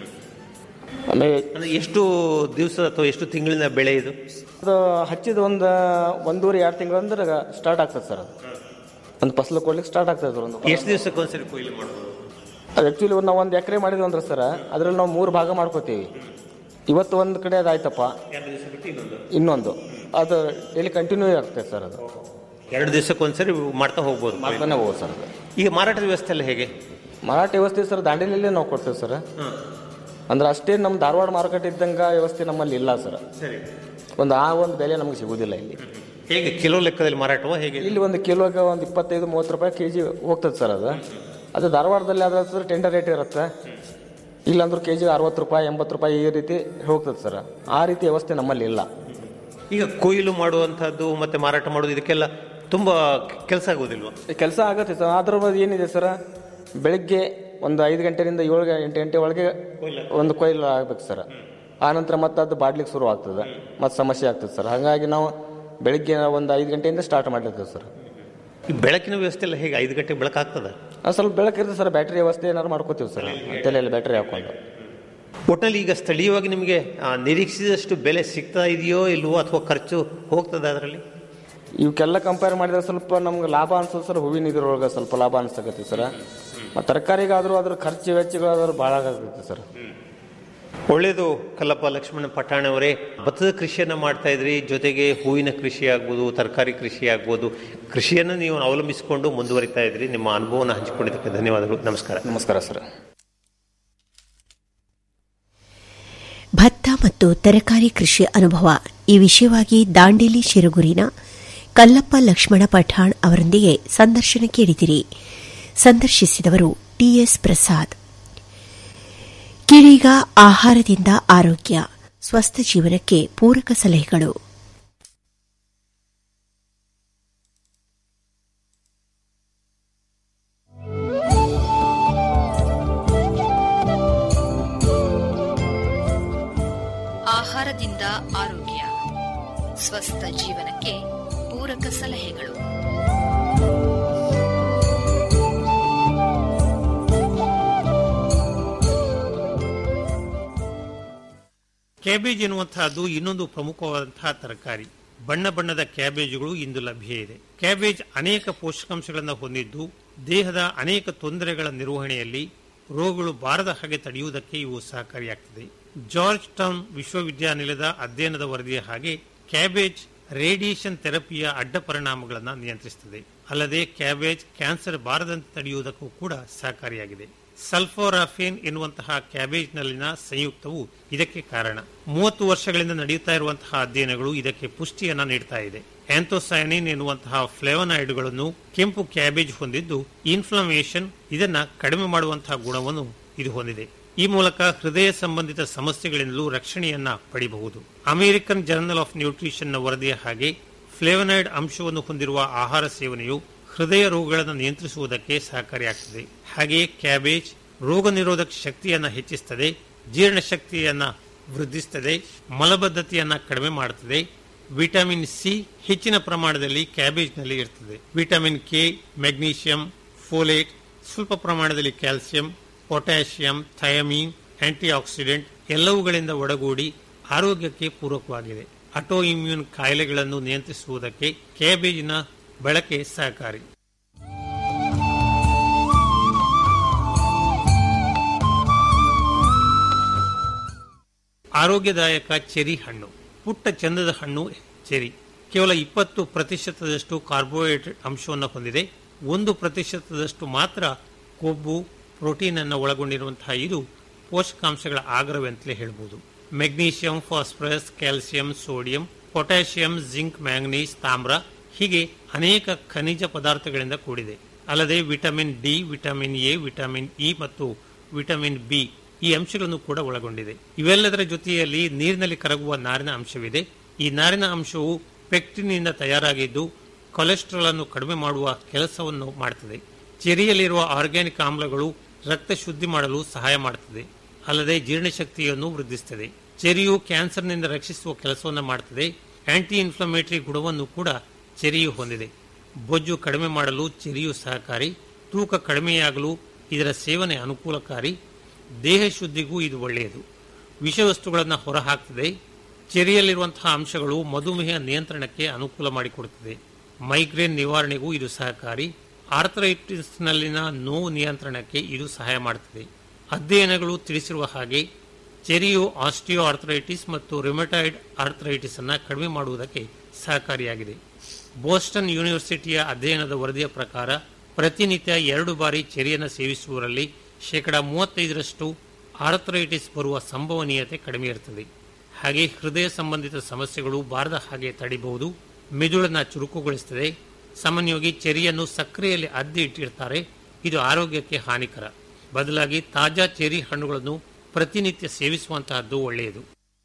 ಆಮೇಲೆ ಅಂದ್ರೆ ಎಷ್ಟು ದಿವಸ ಅಥವಾ ಎಷ್ಟು ತಿಂಗಳಿನ ಬೆಳೆ ಇದು ಅದು ಹಚ್ಚಿದ ಒಂದು ಒಂದೂವರೆ ಎರಡು ತಿಂಗಳು ಅಂದ್ರೆ ಸ್ಟಾರ್ಟ್ ಆಗ್ತದೆ ಸರ್ ಅದು ಒಂದು ಫಸಲು ಕೊಡ್ಲಿಕ್ಕೆ ಸ್ಟಾರ್ಟ್ ಆಗ್ತದೆ ಸರ್ ಒಂದು ಎಷ್ಟು ದಿವಸಕ್ಕೆ ಒಂದ್ಸರಿ ಕೊಯ್ಲು ಮಾಡ್ಬೋದು ಅದು ಆ್ಯಕ್ಚುಲಿ ನಾವು ಒಂದು ಎಕರೆ ಮಾಡಿದ್ವಿ ಅಂದ್ರೆ ಸರ್ ಅದ್ರಲ್ಲಿ ನಾವು ಮೂರು ಭಾಗ ಮಾಡ್ಕೋತೀವಿ ಇವತ್ತು ಒಂದು ಕಡೆ ಅದಾಯ್ತಪ್ಪ ಎರಡು ದಿವಸ ಬಿಟ್ಟು ಇನ್ನೊಂದು ಇನ್ನೊಂದು ಅದು ಡೈಲಿ ಕಂಟಿನ್ಯೂ ಆಗ್ತದೆ ಸರ್ ಅದು ಎರಡು ದಿವಸಕ್ಕೆ ಒಂದ್ಸರಿ ಮಾಡ್ತಾ ಹೋಗ್ಬೋದು ಮಾಡ್ತಾನೆ ಹೋಗೋದು ಸರ್ ಅದು ಈಗ ಮಾರಾಟದ ವ್ಯವಸ್ಥೆ ಎಲ್ಲ ಹೇಗೆ ಮಾರಾಟ ವ್ಯವಸ್ಥೆ ಸರ್ ದಾಂಡೇಲಿಯಲ್ಲೇ ನಾವು ಕೊಡ್ತೇವೆ ಸರ್ ಅಂದ್ರೆ ಅಷ್ಟೇ ನಮ್ಮ ಧಾರವಾಡ ಮಾರುಕಟ್ಟೆ ಇದ್ದಂಗೆ ವ್ಯವಸ್ಥೆ ನಮ್ಮಲ್ಲಿ ಇಲ್ಲ ಸರ್ ಸರಿ ಒಂದು ಆ ಒಂದು ಬೆಲೆ ನಮಗೆ ಸಿಗುವುದಿಲ್ಲ ಇಲ್ಲಿ ಹೇಗೆ ಕಿಲೋ ಲೆಕ್ಕದಲ್ಲಿ ಮಾರಾಟವಾ ಹೇಗೆ ಇಲ್ಲಿ ಒಂದು ಕಿಲೋಗೆ ಒಂದು ಇಪ್ಪತ್ತೈದು ಮೂವತ್ತು ರೂಪಾಯಿ ಕೆ ಜಿ ಹೋಗ್ತದೆ ಸರ್ ಅದು ಅದು ಧಾರವಾಡದಲ್ಲಿ ಆದ್ರೆ ಟೆಂಡರ್ ರೇಟ್ ಇರುತ್ತೆ ಇಲ್ಲಾಂದ್ರೆ ಕೆ ಜಿ ಅರವತ್ತು ರೂಪಾಯಿ ಎಂಬತ್ತು ರೂಪಾಯಿ ಈ ರೀತಿ ಹೋಗ್ತದೆ ಸರ್ ಆ ರೀತಿ ವ್ಯವಸ್ಥೆ ನಮ್ಮಲ್ಲಿ ಇಲ್ಲ ಈಗ ಕೊಯ್ಲು ಮಾಡುವಂಥದ್ದು ಮತ್ತೆ ಮಾರಾಟ ಮಾಡೋದು ಇದಕ್ಕೆಲ್ಲ ತುಂಬಾ ಕೆಲಸ ಆಗೋದಿಲ್ವಾ ಕೆಲಸ ಆಗುತ್ತೆ ಸರ್ ಅದ್ರ ಬಗ್ಗೆ ಏನಿದೆ ಸರ್ ಬೆಳಿಗ್ಗೆ ಒಂದು ಐದು ಗಂಟೆಯಿಂದ ಏಳು ಗ- ಎಂಟು ಗಂಟೆ ಒಳಗೆ ಒಂದು ಕೊಯ್ಲು ಆಗ್ಬೇಕು ಸರ್ ಆ ನಂತರ ಮತ್ತೆ ಅದು ಬಾಡ್ಲಿಕ್ಕೆ ಶುರು ಆಗ್ತದೆ ಮತ್ತೆ ಸಮಸ್ಯೆ ಆಗ್ತದೆ ಸರ್ ಹಾಗಾಗಿ ನಾವು ಬೆಳಿಗ್ಗೆ ಒಂದು ಐದು ಗಂಟೆಯಿಂದ ಸ್ಟಾರ್ಟ್ ಮಾಡಿರ್ತೇವೆ ಸರ್ ಈ ಬೆಳಕಿನ ವ್ಯವಸ್ಥೆ ಎಲ್ಲ ಹೇಗೆ ಐದು ಗಂಟೆ ಬೆಳಕಾಗ್ತದ ಅದು ಸ್ವಲ್ಪ ಬೆಳಕಿರ್ತದೆ ಸರ್ ಬ್ಯಾಟ್ರಿ ವ್ಯವಸ್ಥೆ ಏನಾದ್ರು ಮಾಡ್ಕೋತೀವಿ ಸರ್ ತಲೆಯಲ್ಲಿ ಬ್ಯಾಟ್ರಿ ಹಾಕೊಂಡು ಒಟ್ಟಿನಲ್ಲಿ ಈಗ ಸ್ಥಳೀಯವಾಗಿ ನಿಮಗೆ ಆ, ನಿರೀಕ್ಷಿಸಿದಷ್ಟು ಬೆಲೆ ಸಿಗ್ತಾ ಇದೆಯೋ ಇಲ್ವೋ ಅಥವಾ ಖರ್ಚು ಹೋಗ್ತದೆ ಅದರಲ್ಲಿ ಇವಕ್ಕೆಲ್ಲ ಕಂಪೇರ್ ಮಾಡಿದ್ರೆ ಸ್ವಲ್ಪ ನಮ್ಗೆ ಲಾಭ ಅನ್ಸೋದು ಸರ್ ಹೂವಿನ ಇದ್ರೊಳಗೆ ಸ್ವಲ್ಪ ಲಾಭ ಅನ್ಸಕತ್ತಿ ಸರ್ ಮತ್ತು ತರಕಾರಿಗಾದ್ರೂ ಅದ್ರ ಖರ್ಚು ವೆಚ್ಚಗಳಾದ್ರೂ ಭಾಳ ಆಗತ್ತೆ ಸರ್ ಒಳ್ಳೆಯದು ಕಲ್ಲಪ್ಪ ಲಕ್ಷ್ಮಣ ಪಠಾಣ ಅವರೇ ಭತ್ತದ ಕೃಷಿಯನ್ನು ಮಾಡ್ತಾ ಇದ್ರಿ ಜೊತೆಗೆ ಹೂವಿನ ಕೃಷಿ ಆಗ್ಬೋದು ತರಕಾರಿ ಕೃಷಿ ಆಗ್ಬೋದು ಕೃಷಿಯನ್ನು ನೀವು ಅವಲಂಬಿಸಿಕೊಂಡು ಮುಂದುವರಿತಾ ಇದ್ರಿ ನಿಮ್ಮ ಅನುಭವನ ಹಂಚಿಕೊಂಡಿದ್ದಕ್ಕೆ ಧನ್ಯವಾದಗಳು ನಮಸ್ಕಾರ ನಮಸ್ಕಾರ ಸರ್ ಭತ್ತ ಮತ್ತು ತರಕಾರಿ ಕೃಷಿ ಅನುಭವ ಈ ವಿಷಯವಾಗಿ ದಾಂಡೇಲಿ ಶಿರಗುರಿನ ಕಲ್ಲಪ್ಪ ಲಕ್ಷ್ಮಣ ಪಠಾಣ್ ಅವರೊಂದಿಗೆ ಸಂದರ್ಶನ ಕೇಳಿದಿರಿ ಸಂದರ್ಶಿಸಿದವರು ಟಿಎಸ್ ಪ್ರಸಾದ್ ಕಿರೀಗ ಆಹಾರದಿಂದ ಆರೋಗ್ಯ ಸ್ವಸ್ಥ ಜೀವನಕ್ಕೆ ಪೂರಕ ಸಲಹೆಗಳು ಆಹಾರದಿಂದ ಆರೋಗ್ಯ ಸ್ವಸ್ಥ ಜೀವನಕ್ಕೆ ಪೂರಕ ಸಲಹೆಗಳು ಕ್ಯಾಬೇಜ್ ಎನ್ನುವಂತಹದ್ದು ಇನ್ನೊಂದು ಪ್ರಮುಖವಾದಂತಹ ತರಕಾರಿ ಬಣ್ಣ ಬಣ್ಣದ ಕ್ಯಾಬೇಜ್ಗಳು ಇಂದು ಲಭ್ಯ ಇದೆ ಕ್ಯಾಬೇಜ್ ಅನೇಕ ಪೋಷಕಾಂಶಗಳನ್ನು ಹೊಂದಿದ್ದು ದೇಹದ ಅನೇಕ ತೊಂದರೆಗಳ ನಿರ್ವಹಣೆಯಲ್ಲಿ ರೋಗಗಳು ಬಾರದ ಹಾಗೆ ತಡೆಯುವುದಕ್ಕೆ ಇವು ಸಹಕಾರಿಯಾಗ್ತದೆ ಜಾರ್ಜ್ ಟೌನ್ ವಿಶ್ವವಿದ್ಯಾನಿಲಯದ ಅಧ್ಯಯನದ ವರದಿಯ ಹಾಗೆ ಕ್ಯಾಬೇಜ್ ರೇಡಿಯೇಷನ್ ಥೆರಪಿಯ ಅಡ್ಡ ಪರಿಣಾಮಗಳನ್ನು ನಿಯಂತ್ರಿಸುತ್ತದೆ ಅಲ್ಲದೆ ಕ್ಯಾಬೇಜ್ ಕ್ಯಾನ್ಸರ್ ಬಾರದಂತೆ ತಡೆಯುವುದಕ್ಕೂ ಕೂಡ ಸಹಕಾರಿಯಾಗಿದೆ ಸಲ್ಫೋರಾಫೇನ್ ಎನ್ನುವಂತಹ ಕ್ಯಾಬೇಜ್ನಲ್ಲಿನ ಸಂಯುಕ್ತವು ಇದಕ್ಕೆ ಕಾರಣ ಮೂವತ್ತು ವರ್ಷಗಳಿಂದ ನಡೆಯುತ್ತಾ ಇರುವಂತಹ ಅಧ್ಯಯನಗಳು ಇದಕ್ಕೆ ಪುಷ್ಟಿಯನ್ನ ನೀಡ್ತಾ ಇದೆ ಆಂಥೋಸೈನಿನ್ ಎನ್ನುವಂತಹ ಫ್ಲೇವನಾಯ್ಡ್ಗಳನ್ನು ಕೆಂಪು ಕ್ಯಾಬೇಜ್ ಹೊಂದಿದ್ದು ಇನ್ಫ್ಲಮೇಷನ್ ಇದನ್ನ ಕಡಿಮೆ ಮಾಡುವಂತಹ ಗುಣವನ್ನು ಇದು ಹೊಂದಿದೆ ಈ ಮೂಲಕ ಹೃದಯ ಸಂಬಂಧಿತ ಸಮಸ್ಯೆಗಳಿಂದಲೂ ರಕ್ಷಣೆಯನ್ನ ಪಡೆಯಬಹುದು ಅಮೆರಿಕನ್ ಜರ್ನಲ್ ಆಫ್ ನ್ಯೂಟ್ರಿಷನ್ನ ವರದಿಯ ಹಾಗೆ ಫ್ಲೇವನಾಯ್ಡ್ ಅಂಶವನ್ನು ಹೊಂದಿರುವ ಆಹಾರ ಸೇವನೆಯು ಹೃದಯ ರೋಗಗಳನ್ನು ನಿಯಂತ್ರಿಸುವುದಕ್ಕೆ ಸಹಕಾರಿಯಾಗುತ್ತದೆ ಹಾಗೆಯೇ ಕ್ಯಾಬೇಜ್ ರೋಗ ನಿರೋಧಕ ಶಕ್ತಿಯನ್ನು ಹೆಚ್ಚಿಸುತ್ತದೆ ಜೀರ್ಣಶಕ್ತಿಯನ್ನ ವೃದ್ಧಿಸುತ್ತದೆ ಮಲಬದ್ಧತೆಯನ್ನ ಕಡಿಮೆ ಮಾಡುತ್ತದೆ ವಿಟಮಿನ್ ಸಿ ಹೆಚ್ಚಿನ ಪ್ರಮಾಣದಲ್ಲಿ ಕ್ಯಾಬೇಜ್ನಲ್ಲಿ ಇರ್ತದೆ ವಿಟಮಿನ್ ಕೆ ಮೆಗ್ನೀಷಿಯಂ ಫೋಲೇಟ್ ಸ್ವಲ್ಪ ಪ್ರಮಾಣದಲ್ಲಿ calcium potassium thiamine antioxidant ಎಲ್ಲವುಗಳಿಂದ ಒಡಗೂಡಿ ಆರೋಗ್ಯಕ್ಕೆ ಪೂರಕವಾಗಿದೆ ಅಟೋ ಇಮ್ಯೂನ್ ಕಾಯಿಲೆಗಳನ್ನು ನಿಯಂತ್ರಿಸುವುದಕ್ಕೆ ಕ್ಯಾಬೇಜಿನ ಬಳಕೆ ಸಹಕಾರಿ ಆರೋಗ್ಯದಾಯಕ ಚೆರಿ ಹಣ್ಣು ಪುಟ್ಟ ಚಂದದ ಹಣ್ಣು ಚೆರಿ ಕೇವಲ ಇಪ್ಪತ್ತು ಪ್ರತಿಶತದಷ್ಟು ಕಾರ್ಬೋಹೈಡ್ರೇಟ್ ಅಂಶವನ್ನು ಹೊಂದಿದೆ ಒಂದು ಪ್ರತಿಶತದಷ್ಟು ಮಾತ್ರ ಕೊಬ್ಬು ಪ್ರೋಟೀನ್ ಅನ್ನು ಒಳಗೊಂಡಿರುವಂತಹ ಇದು ಪೋಷಕಾಂಶಗಳ ಆಗರವೆಂತಲೇ ಹೇಳಬಹುದು magnesium phosphorus calcium sodium potassium zinc manganese ತಾಮ್ರ ಹೀಗೆ ಅನೇಕ ಖನಿಜ ಪದಾರ್ಥಗಳಿಂದ ಕೂಡಿದೆ ಅಲ್ಲದೆ vitamin D vitamin A vitamin E ಮತ್ತು ವಿಟಮಿನ್ ಬಿ ಈ ಅಂಶಗಳನ್ನು ಕೂಡ ಒಳಗೊಂಡಿದೆ ಇವೆಲ್ಲದರ ಜೊತೆಯಲ್ಲಿ ನೀರಿನಲ್ಲಿ ಕರಗುವ ನಾರಿನ ಅಂಶವಿದೆ ಈ ನಾರಿನ ಅಂಶವು ಪೆಕ್ಟಿನಿಂದ ತಯಾರಾಗಿದ್ದು ಕೊಲೆಸ್ಟ್ರಾಲ್ ಅನ್ನು ಕಡಿಮೆ ಮಾಡುವ ಕೆಲಸವನ್ನು ಮಾಡುತ್ತದೆ ಚೆರಿಯಲ್ಲಿರುವ ಆರ್ಗ್ಯಾನಿಕ್ ಆಮ್ಲಗಳು ರಕ್ತ ಶುದ್ಧಿ ಮಾಡಲು ಸಹಾಯ ಮಾಡುತ್ತದೆ ಅಲ್ಲದೆ ಜೀರ್ಣಶಕ್ತಿಯನ್ನು ವೃದ್ಧಿಸುತ್ತದೆ ಚೆರಿಯು ಕ್ಯಾನ್ಸರ್ನಿಂದ ರಕ್ಷಿಸುವ ಕೆಲಸವನ್ನು ಮಾಡುತ್ತದೆ ಆಂಟಿ ಇನ್ಫ್ಲಮೇಟರಿ ಗುಣವನ್ನು ಕೂಡ ಚೆರಿಯು ಹೊಂದಿದೆ ಬೊಜ್ಜು ಕಡಿಮೆ ಮಾಡಲು ಚೆರಿಯು ಸಹಕಾರಿ ತೂಕ ಕಡಿಮೆಯಾಗಲು ಇದರ ಸೇವನೆ ಅನುಕೂಲಕಾರಿ ದೇಹ ಶುದ್ಧಿಗೂ ಇದು ಒಳ್ಳೆಯದು ವಿಷವಸ್ತುಗಳನ್ನು ಹೊರಹಾಕ್ತದೆ ಚೆರಿಯಲ್ಲಿರುವಂತಹ ಅಂಶಗಳು ಮಧುಮೇಹ ನಿಯಂತ್ರಣಕ್ಕೆ ಅನುಕೂಲ ಮಾಡಿಕೊಡುತ್ತದೆ ಮೈಗ್ರೇನ್ ನಿವಾರಣೆಗೂ ಇದು ಸಹಕಾರಿ ಆರ್ಥರೈಟಿಸ್ನಲ್ಲಿನ ನೋವು ನಿಯಂತ್ರಣಕ್ಕೆ ಇದು ಸಹಾಯ ಮಾಡುತ್ತದೆ ಅಧ್ಯಯನಗಳು ತಿಳಿಸಿರುವ ಹಾಗೆ ಚೆರಿಯು ಆಸ್ಟಿಯೋ ಆರ್ಥರೈಟಿಸ್ ಮತ್ತು ರಿಮಟೈಡ್ ಆರ್ಥರೈಟಿಸ್ ಅನ್ನು ಕಡಿಮೆ ಮಾಡುವುದಕ್ಕೆ ಸಹಕಾರಿಯಾಗಿದೆ ಬೋಸ್ಟನ್ ಯೂನಿವರ್ಸಿಟಿಯ ಅಧ್ಯಯನದ ವರದಿಯ ಪ್ರಕಾರ ಪ್ರತಿನಿತ್ಯ ಎರಡು ಬಾರಿ ಚೆರಿಯನ್ನು ಸೇವಿಸುವವರಲ್ಲಿ ಶೇಕಡ ಮೂವತ್ತೈದರಷ್ಟು ಆರ್ಥರೈಟಿಸ್ ಬರುವ ಸಂಭವನೀಯತೆ ಕಡಿಮೆ ಇರುತ್ತದೆ ಹಾಗೆ ಹೃದಯ ಸಂಬಂಧಿತ ಸಮಸ್ಯೆಗಳು ಬಾರದ ಹಾಗೆ ತಡಿಬಹುದು ಮೆದುಳನ್ನ ಚುರುಕುಗೊಳಿಸುತ್ತದೆ ಸಾಮಾನ್ಯವಾಗಿ ಚೆರಿಯನ್ನು ಸಕ್ಕರೆಯಲ್ಲಿ ಅದ್ದಿ ಇಟ್ಟಿರ್ತಾರೆ ಇದು ಆರೋಗ್ಯಕ್ಕೆ ಹಾನಿಕರ ಬದಲಾಗಿ ತಾಜಾ ಚೆರಿ ಹಣ್ಣುಗಳನ್ನು ಪ್ರತಿನಿತ್ಯ ಸೇವಿಸುವಂತಹದ್ದು ಒಳ್ಳೆಯದು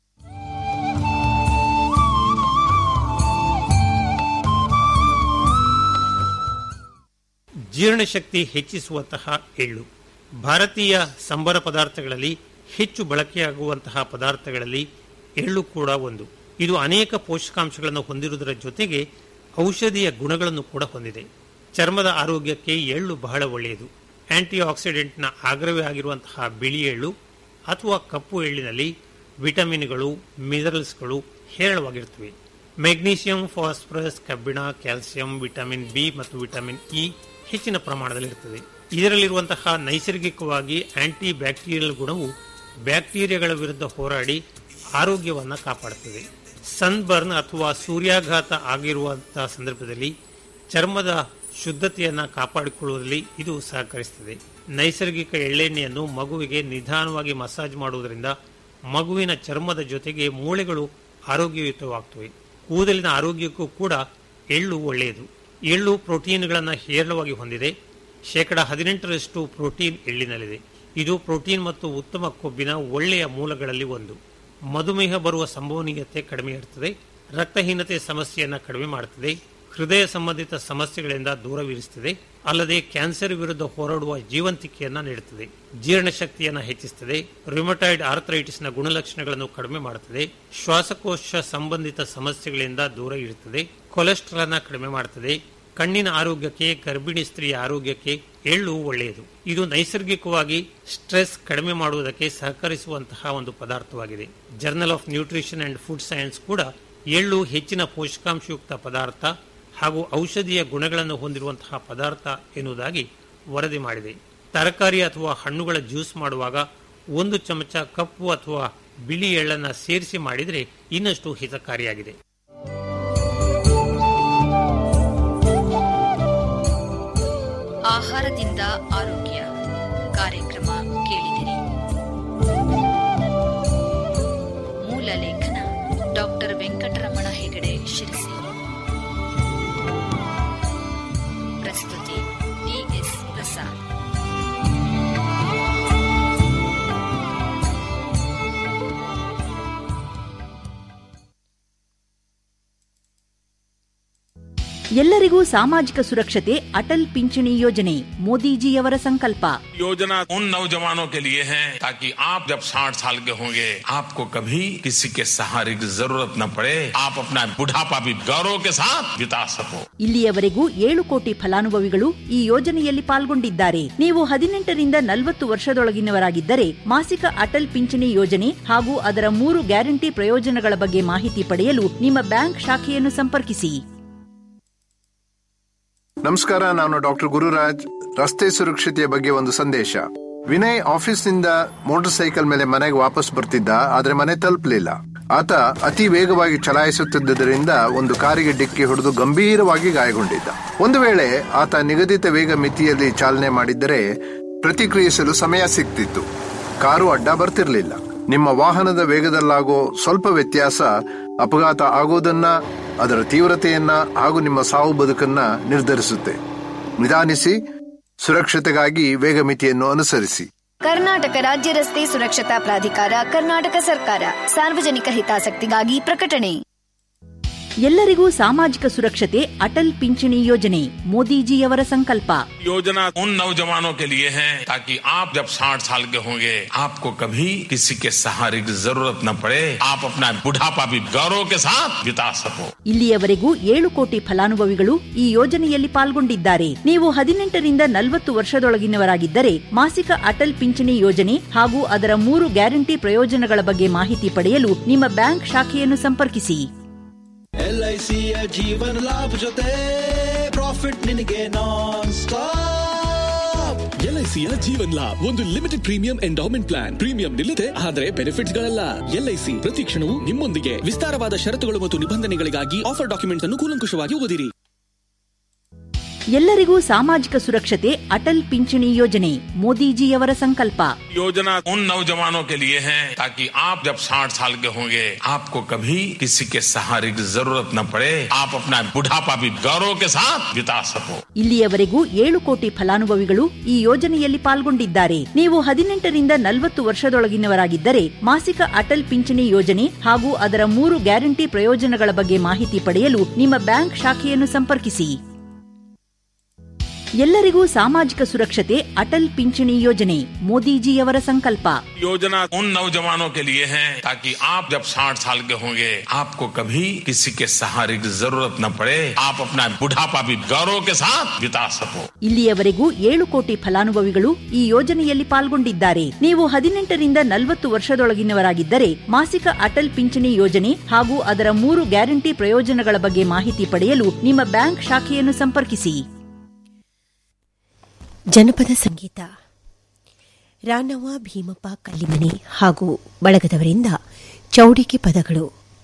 ಜೀರ್ಣಶಕ್ತಿ ಹೆಚ್ಚಿಸುವಂತಹ ಎಳ್ಳು ಭಾರತೀಯ ಸಂಬರ ಪದಾರ್ಥಗಳಲ್ಲಿ ಹೆಚ್ಚು ಬಳಕೆಯಾಗುವಂತಹ ಪದಾರ್ಥಗಳಲ್ಲಿ ಎಳ್ಳು ಕೂಡ ಒಂದು ಇದು ಅನೇಕ ಪೋಷಕಾಂಶಗಳನ್ನು ಹೊಂದಿರುವುದರ ಜೊತೆಗೆ ಔಷಧೀಯ ಗುಣಗಳನ್ನು ಕೂಡ ಹೊಂದಿದೆ ಚರ್ಮದ ಆರೋಗ್ಯಕ್ಕೆ ಎಳ್ಳು ಬಹಳ ಒಳ್ಳೆಯದು ಆಂಟಿ ಆಕ್ಸಿಡೆಂಟ್ನ ಆಗ್ರವೇ ಆಗಿರುವಂತಹ ಬಿಳಿ ಎಳ್ಳು ಅಥವಾ ಕಪ್ಪು ಎಳ್ಳಿನಲ್ಲಿ ವಿಟಮಿನ್ಗಳು ಮಿನರಲ್ಸ್ಗಳು ಹೇರಳವಾಗಿರುತ್ತವೆ ಮೆಗ್ನೀಷಿಯಂ ಫಾಸ್ಫರಸ್ ಕಬ್ಬಿಣ ಕ್ಯಾಲ್ಸಿಯಂ ವಿಟಮಿನ್ ಬಿ ಮತ್ತು ವಿಟಮಿನ್ ಇ ಹೆಚ್ಚಿನ ಪ್ರಮಾಣದಲ್ಲಿರುತ್ತದೆ ಇದರಲ್ಲಿರುವಂತಹ ನೈಸರ್ಗಿಕವಾಗಿ ಆಂಟಿ ಬ್ಯಾಕ್ಟೀರಿಯಲ್ ಗುಣವು ಬ್ಯಾಕ್ಟೀರಿಯಾಗಳ ವಿರುದ್ಧ ಹೋರಾಡಿ ಆರೋಗ್ಯವನ್ನು ಕಾಪಾಡುತ್ತದೆ ಸನ್ಬರ್ನ್ ಅಥವಾ ಸೂರ್ಯಾಘಾತ ಆಗಿರುವಂತಹ ಸಂದರ್ಭದಲ್ಲಿ ಚರ್ಮದ ಶುದ್ಧತೆಯನ್ನು ಕಾಪಾಡಿಕೊಳ್ಳುವಲ್ಲಿ ಇದು ಸಹಕರಿಸುತ್ತದೆ ನೈಸರ್ಗಿಕ ಎಳ್ಳೆಣ್ಣೆಯನ್ನು ಮಗುವಿಗೆ ನಿಧಾನವಾಗಿ ಮಸಾಜ್ ಮಾಡುವುದರಿಂದ ಮಗುವಿನ ಚರ್ಮದ ಜೊತೆಗೆ ಮೂಳೆಗಳು ಆರೋಗ್ಯಯುತವಾಗುತ್ತವೆ ಕೂದಲಿನ ಆರೋಗ್ಯಕ್ಕೂ ಕೂಡ ಎಳ್ಳು ಒಳ್ಳೆಯದು ಎಳ್ಳು ಪ್ರೋಟೀನ್ಗಳನ್ನು ಹೇರಳವಾಗಿ ಹೊಂದಿದೆ ಶೇಕಡ ಹದಿನೆಂಟರಷ್ಟು ಪ್ರೋಟೀನ್ ಎಳ್ಳಿನಲ್ಲಿದೆ ಇದು ಪ್ರೋಟೀನ್ ಮತ್ತು ಉತ್ತಮ ಕೊಬ್ಬಿನ ಒಳ್ಳೆಯ ಮೂಲಗಳಲ್ಲಿ ಒಂದು ಮಧುಮೇಹ ಬರುವ ಸಂಭವನೀಯತೆ ಕಡಿಮೆ ಇರುತ್ತದೆ ರಕ್ತಹೀನತೆ ಸಮಸ್ಯೆಯನ್ನು ಕಡಿಮೆ ಮಾಡುತ್ತದೆ ಹೃದಯ ಸಂಬಂಧಿತ ಸಮಸ್ಯೆಗಳಿಂದ ದೂರವಿರಿಸುತ್ತದೆ ಅಲ್ಲದೆ ಕ್ಯಾನ್ಸರ್ ವಿರುದ್ಧ ಹೋರಾಡುವ ಜೀವಂತಿಕೆಯನ್ನು ನೀಡುತ್ತದೆ ಜೀರ್ಣಶಕ್ತಿಯನ್ನು ಹೆಚ್ಚಿಸುತ್ತದೆ ರಿಮೊಟೈಡ್ ಆರ್ಥರೈಟಿಸ್ನ ಗುಣಲಕ್ಷಣಗಳನ್ನು ಕಡಿಮೆ ಮಾಡುತ್ತದೆ ಶ್ವಾಸಕೋಶ ಸಂಬಂಧಿತ ಸಮಸ್ಯೆಗಳಿಂದ ದೂರ ಇರುತ್ತದೆ ಕೊಲೆಸ್ಟ್ರಾಲ್ನ ಕಡಿಮೆ ಮಾಡುತ್ತದೆ ಕಣ್ಣಿನ ಆರೋಗ್ಯಕ್ಕೆ ಗರ್ಭಿಣಿ ಸ್ತ್ರೀಯ ಆರೋಗ್ಯಕ್ಕೆ ಎಳ್ಳು ಒಳ್ಳೆಯದು ಇದು ನೈಸರ್ಗಿಕವಾಗಿ ಸ್ಟ್ರೆಸ್ ಕಡಿಮೆ ಮಾಡುವುದಕ್ಕೆ ಸಹಕರಿಸುವಂತಹ ಒಂದು ಪದಾರ್ಥವಾಗಿದೆ journal of nutrition and food science ಕೂಡ ಎಳ್ಳು ಹೆಚ್ಚಿನ ಪೋಷಕಾಂಶಯುಕ್ತ ಪದಾರ್ಥ ಹಾಗೂ ಔಷಧೀಯ ಗುಣಗಳನ್ನು ಹೊಂದಿರುವಂತಹ ಪದಾರ್ಥ ಎನ್ನುವುದಾಗಿ ವರದಿ ಮಾಡಿದೆ ತರಕಾರಿ ಅಥವಾ ಹಣ್ಣುಗಳ ಜ್ಯೂಸ್ ಮಾಡುವಾಗ ಒಂದು ಚಮಚ ಕಪ್ಪು ಅಥವಾ ಬಿಳಿ ಎಳ್ಳನ್ನು ಸೇರಿಸಿ ಮಾಡಿದರೆ ಇನ್ನಷ್ಟು ಹಿತಕಾರಿಯಾಗಿದೆ ಆಹಾರದಿಂದ ಆರೋಗ್ಯ ಕಾರ್ಯಕ್ರಮ ಕೇಳಿದಿರಿ ಮೂಲ ಲೇಖನ ಡಾಕ್ಟರ್ ವೆಂಕಟರಮಣ ಹೆಗಡೆ ಶಿರಸಿ ಪ್ರಸ್ತುತಿ ಡಿಎಸ್ ಪ್ರಸಾದ್ ಎಲ್ಲರಿಗೂ ಸಾಮಾಜಿಕ ಸುರಕ್ಷತೆ ಅಟಲ್ ಪಿಂಚಣಿ ಯೋಜನೆ ಮೋದಿಜಿಯವರ ಸಂಕಲ್ಪ योजना उन नौजवानों के लिए है ताकि आप जब 60 साल के होंगे आपको कभी किसी के सहारे की जरूरत न पड़े आप अपना बुढ़ापा भी गौरव के साथ बिता सको ಇಲ್ಲಿಯವರೆಗೂ ಏಳು ಕೋಟಿ ಫಲಾನುಭವಿಗಳು ಈ ಯೋಜನೆಯಲ್ಲಿ ಪಾಲ್ಗೊಂಡಿದ್ದಾರೆ ನೀವು ಹದಿನೆಂಟರಿಂದ ನಲವತ್ತು ವರ್ಷದೊಳಗಿನವರಾಗಿದ್ದರೆ ಮಾಸಿಕ ಅಟಲ್ ಪಿಂಚಣಿ ಯೋಜನೆ ಹಾಗೂ ಅದರ ಮೂರು ಗ್ಯಾರಂಟಿ ಪ್ರಯೋಜನಗಳ ಬಗ್ಗೆ ಮಾಹಿತಿ ಪಡೆಯಲು ನಿಮ್ಮ ಬ್ಯಾಂಕ್ ಶಾಖೆಯನ್ನು ಸಂಪರ್ಕಿಸಿ ನಮಸ್ಕಾರ ನಾನು ಡಾಕ್ಟರ್ ಗುರುರಾಜ್ ರಸ್ತೆ ಸುರಕ್ಷತೆಯ ಬಗ್ಗೆ ಒಂದು ಸಂದೇಶ ವಿನಯ್ ಆಫೀಸ್ನಿಂದ ಮೋಟಾರ್ ಸೈಕಲ್ ಮೇಲೆ ಮನೆಗೆ ವಾಪಸ್ ಬರ್ತಿದ್ದ ಆದ್ರೆ ಮನೆ ತಲುಪಲಿಲ್ಲ ಆತ ಅತಿ ವೇಗವಾಗಿ ಚಲಾಯಿಸುತ್ತಿದ್ದರಿಂದ ಒಂದು ಕಾರಿಗೆ ಡಿಕ್ಕಿ ಹೊಡೆದು ಗಂಭೀರವಾಗಿ ಗಾಯಗೊಂಡಿದ್ದ ಒಂದು ವೇಳೆ ಆತ ನಿಗದಿತ ವೇಗ ಮಿತಿಯಲ್ಲಿ ಚಾಲನೆ ಮಾಡಿದ್ದರೆ ಪ್ರತಿಕ್ರಿಯಿಸಲು ಸಮಯ ಸಿಗ್ತಿತ್ತು ಕಾರು ಅಡ್ಡ ಬರ್ತಿರ್ಲಿಲ್ಲ ನಿಮ್ಮ ವಾಹನದ ವೇಗದಲ್ಲಾಗೋ ಸ್ವಲ್ಪ ವ್ಯತ್ಯಾಸ ಅಪಘಾತ ಆಗೋದನ್ನ ಅದರ ತೀವ್ರತೆಯನ್ನ ಹಾಗೂ ನಿಮ್ಮ ಸಾವು ಬದುಕನ್ನ ನಿರ್ಧರಿಸುತ್ತೆ ನಿಧಾನಿಸಿ ಸುರಕ್ಷತೆಗಾಗಿ ವೇಗ ಮಿತಿಯನ್ನು ಅನುಸರಿಸಿ ಕರ್ನಾಟಕ ರಾಜ್ಯ ರಸ್ತೆ ಸುರಕ್ಷತಾ ಪ್ರಾಧಿಕಾರ ಕರ್ನಾಟಕ ಸರ್ಕಾರ ಸಾರ್ವಜನಿಕ ಹಿತಾಸಕ್ತಿಗಾಗಿ ಪ್ರಕಟಣೆ ಎಲ್ಲರಿಗೂ ಸಾಮಾಜಿಕ ಸುರಕ್ಷತೆ ಅಟಲ್ ಪಿಂಚಣಿ ಯೋಜನೆ ಮೋದಿಜಿಯವರ ಸಂಕಲ್ಪ योजना उन नौजवानों के लिए है ताकि आप जब 60 साल के होंगे आपको कभी किसी के सहारे की जरूरत न पड़े आप अपना बुढ़ापा भी गौरव के साथ बिता सको ಇಲ್ಲಿಯವರೆಗೂ ಏಳು ಕೋಟಿ ಫಲಾನುಭವಿಗಳು ಈ ಯೋಜನೆಯಲ್ಲಿ ಪಾಲ್ಗೊಂಡಿದ್ದಾರೆ ನೀವು ಹದಿನೆಂಟರಿಂದ ನಲವತ್ತು ವರ್ಷದೊಳಗಿನವರಾಗಿದ್ದರೆ ಮಾಸಿಕ ಅಟಲ್ ಪಿಂಚಣಿ ಯೋಜನೆ ಹಾಗೂ ಅದರ ಮೂರು ಗ್ಯಾರಂಟಿ ಪ್ರಯೋಜನಗಳ ಬಗ್ಗೆ ಮಾಹಿತಿ ಪಡೆಯಲು ನಿಮ್ಮ ಬ್ಯಾಂಕ್ ಶಾಖೆಯನ್ನು ಸಂಪರ್ಕಿಸಿ ಎಲ್ಐಸಿಯ ಜೀವನ ಲಾಭ ಜೊತೆ ಪ್ರಾಫಿಟ್ ನಿನಗೆ ನಾನ್ ಸ್ಟಾಪ್ ಎಲ್ಐಸಿಯ ಜೀವನ್ ಲಾಭ್ ಒಂದು limited premium endowment plan premium ನಿಲ್ಲದೆ ಆದರೆ ಬೆನಿಫಿಟ್ಸ್ ಗಳಲ್ಲ ಎಲ್ಐಸಿ ಪ್ರತಿ ಕ್ಷಣವೂ ನಿಮ್ಮೊಂದಿಗೆ ವಿಸ್ತಾರವಾದ ಷರತ್ತುಗಳು ಮತ್ತು ನಿಬಂಧನೆಗಳಿಗಾಗಿ ಆಫರ್ ಡಾಕ್ಯುಮೆಂಟ್ಸ್ ಅನ್ನು ಕೂಲಂಕುಷವಾಗಿ ಓದಿರಿ ಎಲ್ಲರಿಗೂ ಸಾಮಾಜಿಕ ಸುರಕ್ಷತೆ ಅಟಲ್ ಪಿಂಚಣಿ ಯೋಜನೆ ಮೋದಿಜಿಯವರ ಸಂಕಲ್ಪ योजना उन नौजवानों के लिए है ताकि आप जब 60 साल के होंगे आपको कभी किसी के सहारे की जरूरत न पड़े आप अपना बुढ़ापा भी गौरव के साथ बिता सको ಇಲ್ಲಿಯವರೆಗೂ ಏಳು ಕೋಟಿ ಫಲಾನುಭವಿಗಳು ಈ ಯೋಜನೆಯಲ್ಲಿ ಪಾಲ್ಗೊಂಡಿದ್ದಾರೆ ನೀವು ಹದಿನೆಂಟರಿಂದ ನಲವತ್ತು ವರ್ಷದೊಳಗಿನವರಾಗಿದ್ದರೆ ಮಾಸಿಕ ಅಟಲ್ ಪಿಂಚಣಿ ಯೋಜನೆ ಹಾಗೂ ಅದರ ಮೂರು ಗ್ಯಾರಂಟಿ ಪ್ರಯೋಜನಗಳ ಬಗ್ಗೆ ಮಾಹಿತಿ ಪಡೆಯಲು ನಿಮ್ಮ ಬ್ಯಾಂಕ್ ಶಾಖೆಯನ್ನು ಸಂಪರ್ಕಿಸಿ ಎಲ್ಲರಿಗೂ ಸಾಮಾಜಿಕ ಸುರಕ್ಷತೆ ಅಟಲ್ ಪಿಂಚಣಿ ಯೋಜನೆ ಮೋದಿಜಿಯವರ ಸಂಕಲ್ಪ योजना उन नौजवानों के लिए है ताकि आप जब 60 साल के होंगे आपको कभी किसी के सहारे की जरूरत न पड़े आप अपना बुढ़ापा भी गौरव के साथ बिता सको ಇಲ್ಲಿಯವರೆಗೂ ಏಳು ಕೋಟಿ ಫಲಾನುಭವಿಗಳು ಈ ಯೋಜನೆಯಲ್ಲಿ ಪಾಲ್ಗೊಂಡಿದ್ದಾರೆ ನೀವು ಹದಿನೆಂಟರಿಂದ ನಲವತ್ತು ವರ್ಷದೊಳಗಿನವರಾಗಿದ್ದರೆ ಮಾಸಿಕ ಅಟಲ್ ಪಿಂಚಣಿ ಯೋಜನೆ ಹಾಗೂ ಅದರ ಮೂರು ಗ್ಯಾರಂಟಿ ಪ್ರಯೋಜನಗಳ ಬಗ್ಗೆ ಮಾಹಿತಿ ಪಡೆಯಲು ನಿಮ್ಮ ಬ್ಯಾಂಕ್ ಶಾಖೆಯನ್ನು ಸಂಪರ್ಕಿಸಿ ಜನಪದ ಸಂಗೀತ ರಾನವ್ವ ಭೀಮಪ್ಪ ಕಲ್ಲಿಮನೆ ಹಾಗೂ ಬಳಗದವರಿಂದ ಚೌಡಿಕೆ ಪದಗಳು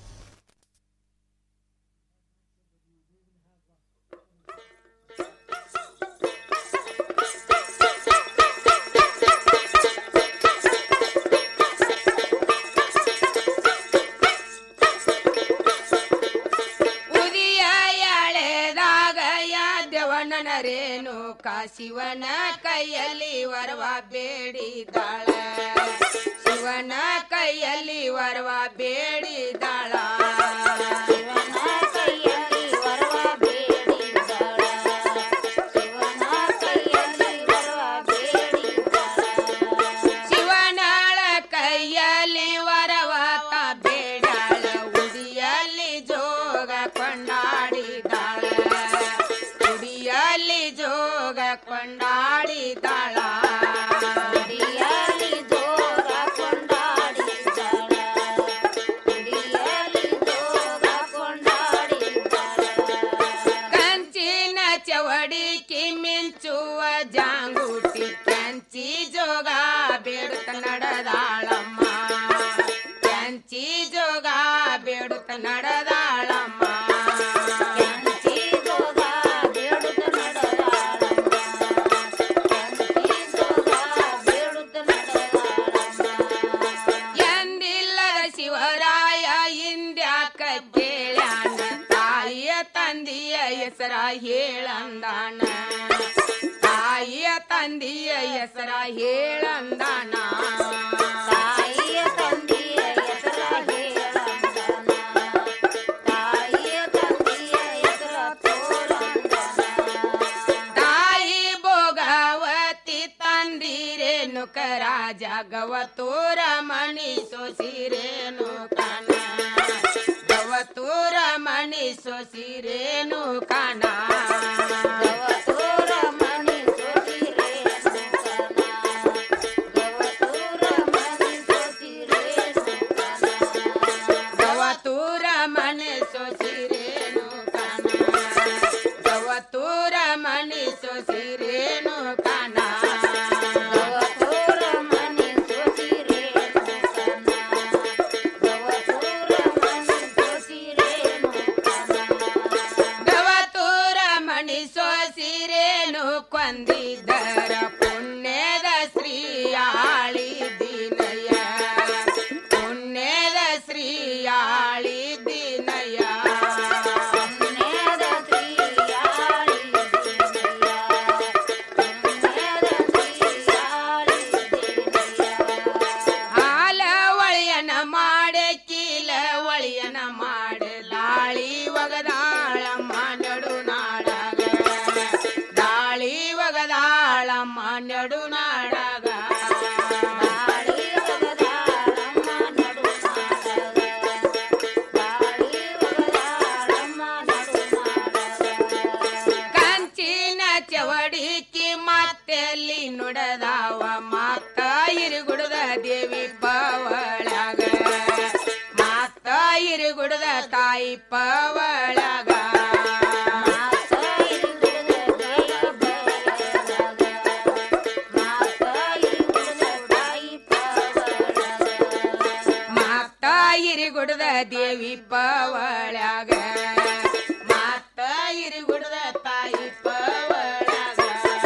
ಉದಿಯ ಎಳೆದಾಗ ಯಾದವನರೇನು ಶಿವನ ಕೈಯಲ್ಲಿ ವರವ ಬೇಡಿದಾಳ ಶಿವನ ಕೈಯಲ್ಲಿ ವರವ ಬೇಡಿದಾಳ ಶಿವನಾಳ ಕೈಯಲ್ಲಿ ವರವಾತ ಬೇಡಾಳ ಉಡಿಯಲ್ಲಿ ಜೋಗ ಕೊಂಡಾಡಿದಾಳ ಉಡಿಯಲ್ಲಿ ಜೋಗ ಕೊಂಡಾಡಿದಾಳ ಉಡಿಯಲ್ಲಿ ಜೋಗ ಕೊಂಡಾಡಿದಾಳ ಉಡಿಯಲ್ಲಿ ಜೋಗ ಕೊಂಡಾಡಿದಾಳ ಕಂಚಿನ ಚವಡಿಕಿ ಮಿಂಚುವ ಜಾಂಗುಟಿ ಕಂಚಿ ಜೋಗ ಬೇಡುತ್ತ ನಡೆದಾಳಮ್ಮ ಕಂಚಿ ಜೋಗ ಬೇಡುತ್ತ ನಡೆದಾಳಮ್ಮ ಕಂಚಿ ಜೋಗ ಬೇಡುತ್ತ ನಡೆದಾಳಮ್ಮ ಕಂಚಿ ಜೋಗ ಬೇಡುತ್ತ ಎಂದಿಲ್ಲದ ಶಿವರಾಯ ಇಂದ್ಯಾಕ ಕೇಳ್ಯಾನ ತಾಯಿಯ ತಂದೆಯ ಹೆಸರ ಹೇಳಂದಾನ ತಾಯಿಯ ತಂದೆಯ ಹೆಸರ ಹೇಳಂದಾನ ತಾಯಿಯ ತಂದೆಯ ಹೆಸರ ಹೇಳಂದಾನ ತಾಯಿಯ ತಂದೆಯ ಹೆಸರ ತಾಯಿ ಭೋಗವತಿ ತಂದಿರೇನು ರಾಜ ಗವತೂರ ಮಣಿ ಸೊಸಿರೇನು ಕಣ ಗವತೂರ ಮಣಿ ಸೊಸಿರೇನು ಕಣ ಗವತೂರ ಮಣಿ ಸೊಸಿರೇನು ಕಣ ಗವತೂರ ಮಣಿ ಸೊಸಿರೇನು ಗವತೂರ ಮಣಿ ಸೊಸಿರೇನು ಕಣ ಗವತೂರ ಮಣಿ ಸೊಸಿರೇನು ಕಣ ಗವತೂರ ಮಣಿ ಸೊಸಿರೇನು ಕಣ ಗವತೂರ ಮಣಿ ಸೊಸಿರೇನು ಗವತೂರ ಮಣಿ ಸೊಸಿರೇನು ಕೊಂದಿದ್ದರ ಪುಣ್ಯದ ಶ್ರೀಯಾಳಿ ದಿನಯ ಪುಣ್ಯದ ಶ್ರೀಯಾಳಿ ದಿನಯ ಪುಣ್ಯದ ಶ್ರೀಯಾಳಿ ಹಾಲ ಒಳಿಯನ ಮಾಡೆ ಕೀಲ ಒಳಿಯನ ಮಾಡೆ ದಾಳಿ ಒಗದಾಳಮ್ಮ ನಡು ನಾಡಾಗ ದಾಳಿ ಒಗದಾಳಮ್ಮ ನಡು ನಾಡಾಗ ದಾಳಿ ಒಗದಾಳಮ್ಮ ನಡು ಕಂಚಿನ ಚವಡಿಕಿ ಮತ್ತೆಲ್ಲಿ ನುಡದಾವ ಮಾತ ಇರುಗುಡದ ದೇವಿ ಪವಳಗ ಮಾತ ಇರುಗುಡದ ತಾಯಿ ಪವಳಗ ಮಾತ ಇರುಗುಡದ ದೇವಿ ಪವಳಗ ಮಾತ ಇರುಗುಡದ ತಾಯಿ ಪವಳಗ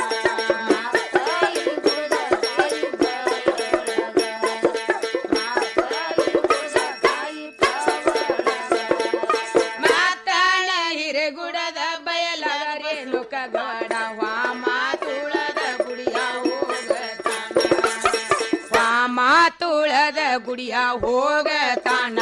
ಮಾತಾಳ ಹಿರಗುಡದ ಬಯಲಾರೇನು ಕಗಡ ವಾಮ ತುಳದ ಗುಡಿಯ ಹೋಗತಾನ ವಾಮ ತುಳದ ಗುಡಿಯ ಹೋಗತಾನ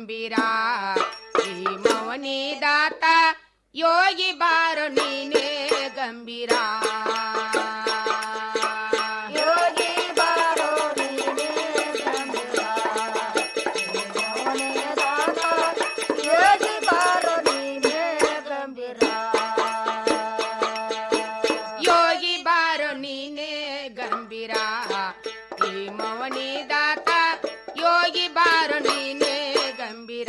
ಗಂಭೀರ ಈ ಮೌನಿ ದಾತ ಯೋಗಿ ಬಾರೋ ನೀನೇ ಗಂಭೀರ ಯೋಗಿ ಬಾರೋ ನೀನೇ ಯೋಗಿ ಬಾರೋ ನೀನೇ ಗಂಭೀರ ಯೋಗಿ ಬಾರೋ ನೀನೇ ಗಂಭೀರ ಈ ಮೌನಿ ದಾತ ಯೋಗಿ ಬಾರೋ ನೀನೇ ಗಂಭೀರ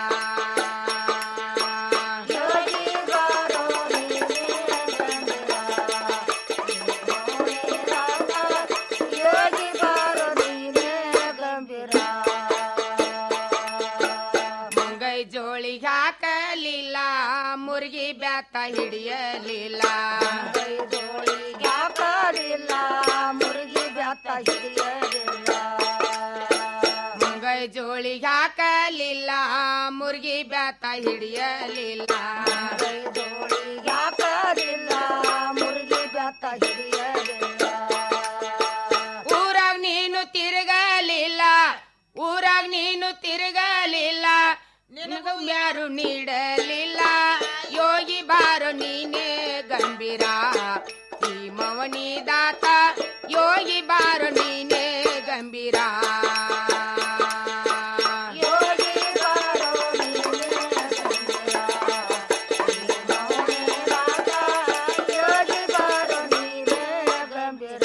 ಯೋಗಿ ಬಾರೋ ನೀನೇ ಯೋಗಿ ಬಾರೋ ನೀನೇ ಗಂಭೀರ ಮುಂಗೈ ಜೋಳಿ ಹಾಕಲಿಲ್ಲ ಮುರುಗಿ ಬ್ಯಾತ ಹಿಡಿಯಲಿಲ್ಲ ಮುಂಗೈ ಜೋಳಿ ಹಾಕಲಿಲ್ಲ ಮುರುಗಿ ಬ್ಯಾತ ಹಿಡಿಯಲಿಲ್ಲ ಮುಂಗೈ ಜೋಳಿ ಹಾಕಲಿಲ್ಲ ಮುರುಗಿ ಬ್ಯಾತ ಹಿಡಿಯಲಿಲ್ಲ ಮುಂಗೈ ಜೋಳಿ ಹಾಕಲಿಲ್ಲ ಮುರುಗಿ ಬ್ಯಾತ ಹಿಡಿಯಲಿಲ್ಲ ಊರಾಗ ನೀನು ತಿರುಗಲಿಲ್ಲ ಊರಾಗ ನೀನು ತಿರುಗಲಿಲ್ಲ ನಿನಗೂ ಯಾರು ನೀಡಲಿಲ್ಲ ಯೋಗಿ ಬಾರೋ ನೀನೇ ಗಂಭೀರ ಈ ಮವನಿ ದಾತ ಯೋಗಿ ಬಾರೋ ನೀನೇ ಗಂಭೀರ ಯೋಗಿ ಬಾರೋ ಯೋಗಿ ಬಾರೋ ನೀನೇ ಗಂಭೀರ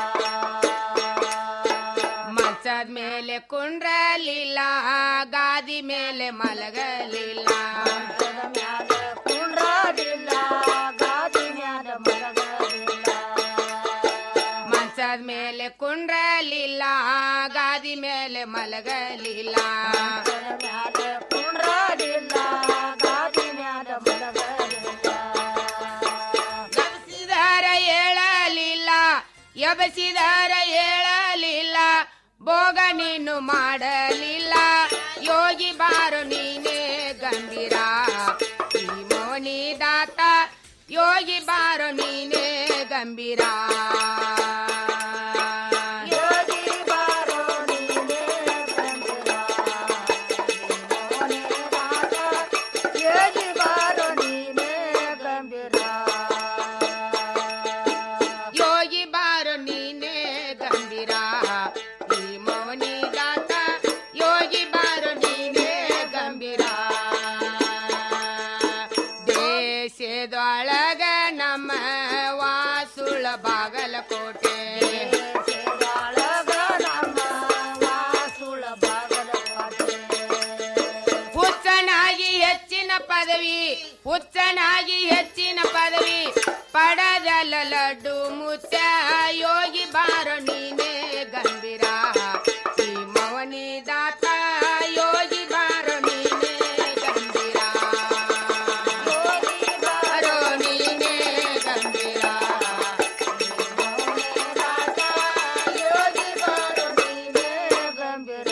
ಮಂಚದ ಮೇಲೆ ಕುಂಡ್ರಲಿಲ್ಲ ಗಾದಿ ಮೇಲೆ ಮಲಗಲಿಲ್ಲ ಕುಂಡ್ರಲಿಲ್ಲ ಗಾದಿ ಮೇಲೆ ಮಲಗಲಿಲ್ಲ ಮಂಚದ ಮೇಲೆ ಕುಂಡ್ರಲಿಲ್ಲ ಗಾದಿ ಮೇಲೆ ಮಲಗಲಿಲ್ಲ ಕುಂಡ್ರಲಿಲ್ಲ ಗಾದಿ ಮೇಲೆ ಮಲಗಲಿಲ್ಲ ಗಮಸಿದರ ಹೇಳಲಿಲ್ಲ ಎಬಸಿದರ ಹೇಳಲಿಲ್ಲ ಭೋಗ ನೀನು ಮಾಡಲಿಲ್ಲ ಯೋಗಿ ಬಾರೋ ನೀನೇ ಗಂಭೀರ ಈ ಮೋನಿ ದಾತ ಯೋಗಿ ಬಾರೋ ನೀನೇ ಗಂಭೀರ ಯೋಗಿ ಬಾರೋ ನೀನೇ ಯೋಗಿ ಬಾರೋ ನೀನೇ ಗಂಭೀರ ಯೋಗಿ ಬಾರೋ ನೀನೇ ಗಂಭೀರ ಈ ಮೌನಿ ದಾತ ಯೋಗಿ ಬಾರೋ ನೀನೇ ಗಂಭೀರ ದೇಶದೊಳಗ ನಮ್ಮ ವಾಸುಳ ಬಾಗಲಕೋಟೆ ಹುಚ್ಚನಾಗಿ ಹೆಚ್ಚಿನ ಪದವಿ ಹುಚ್ಚನಾಗಿ ಹೆಚ್ಚಿನ ಪದವಿ ಪಡದಲ ಲಡ್ಡು ಮುಚ್ಚ ಯೋಗಿ ಬಾರೋ ನೀನೇ ಗಂಭೀರ ಈ ಮವನಿ ದಾತ ಯೋಗಿ ಬಾರೋ ನೀನೇ ಗಂಭೀರ ಯೋಗಿ ಬಾರೋ ನೀನೇ ಗಂಭೀರ ಯೋಗಿ ಬಾರೋ ನೀನೇ ಗಂಭೀರ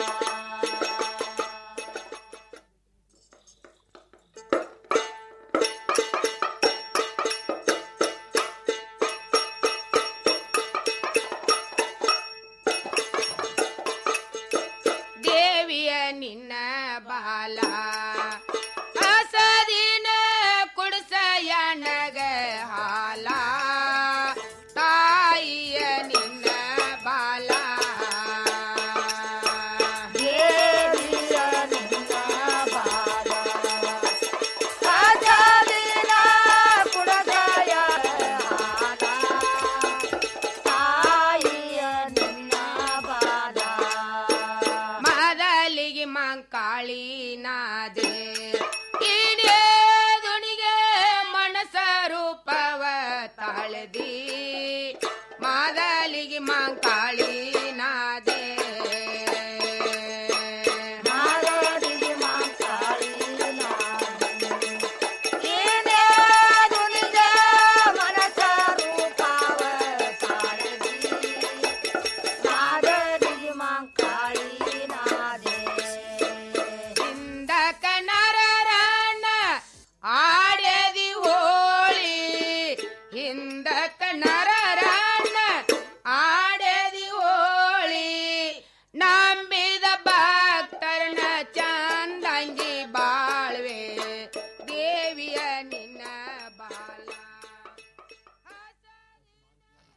ದೇವಿಯ ನಿನ್ನ ಬಾಲ ಹಸದಿನ ಕುಡ್ಸಯನಗ ಹಾಲ ತಾಯಿಯ ನಿನ್ನ ಬಾಲ ದೇವಿಯ ನಿನ್ನ ಬಾಲ ಹಸದಿನ ಕುಡ್ಸಯ ತಾಯಿಯ ನಿನ್ನ ಬಾಲ ಮದಲಿಗೆ ಮಂಕಾಳಿ ನಾದೆ ಇಡೇ ದುಣಿಗೆ ಮನಸ ರೂಪವ ತಾಳದಿ ಮಾದಲಿಗೆ ಮಂಕಾಳಿ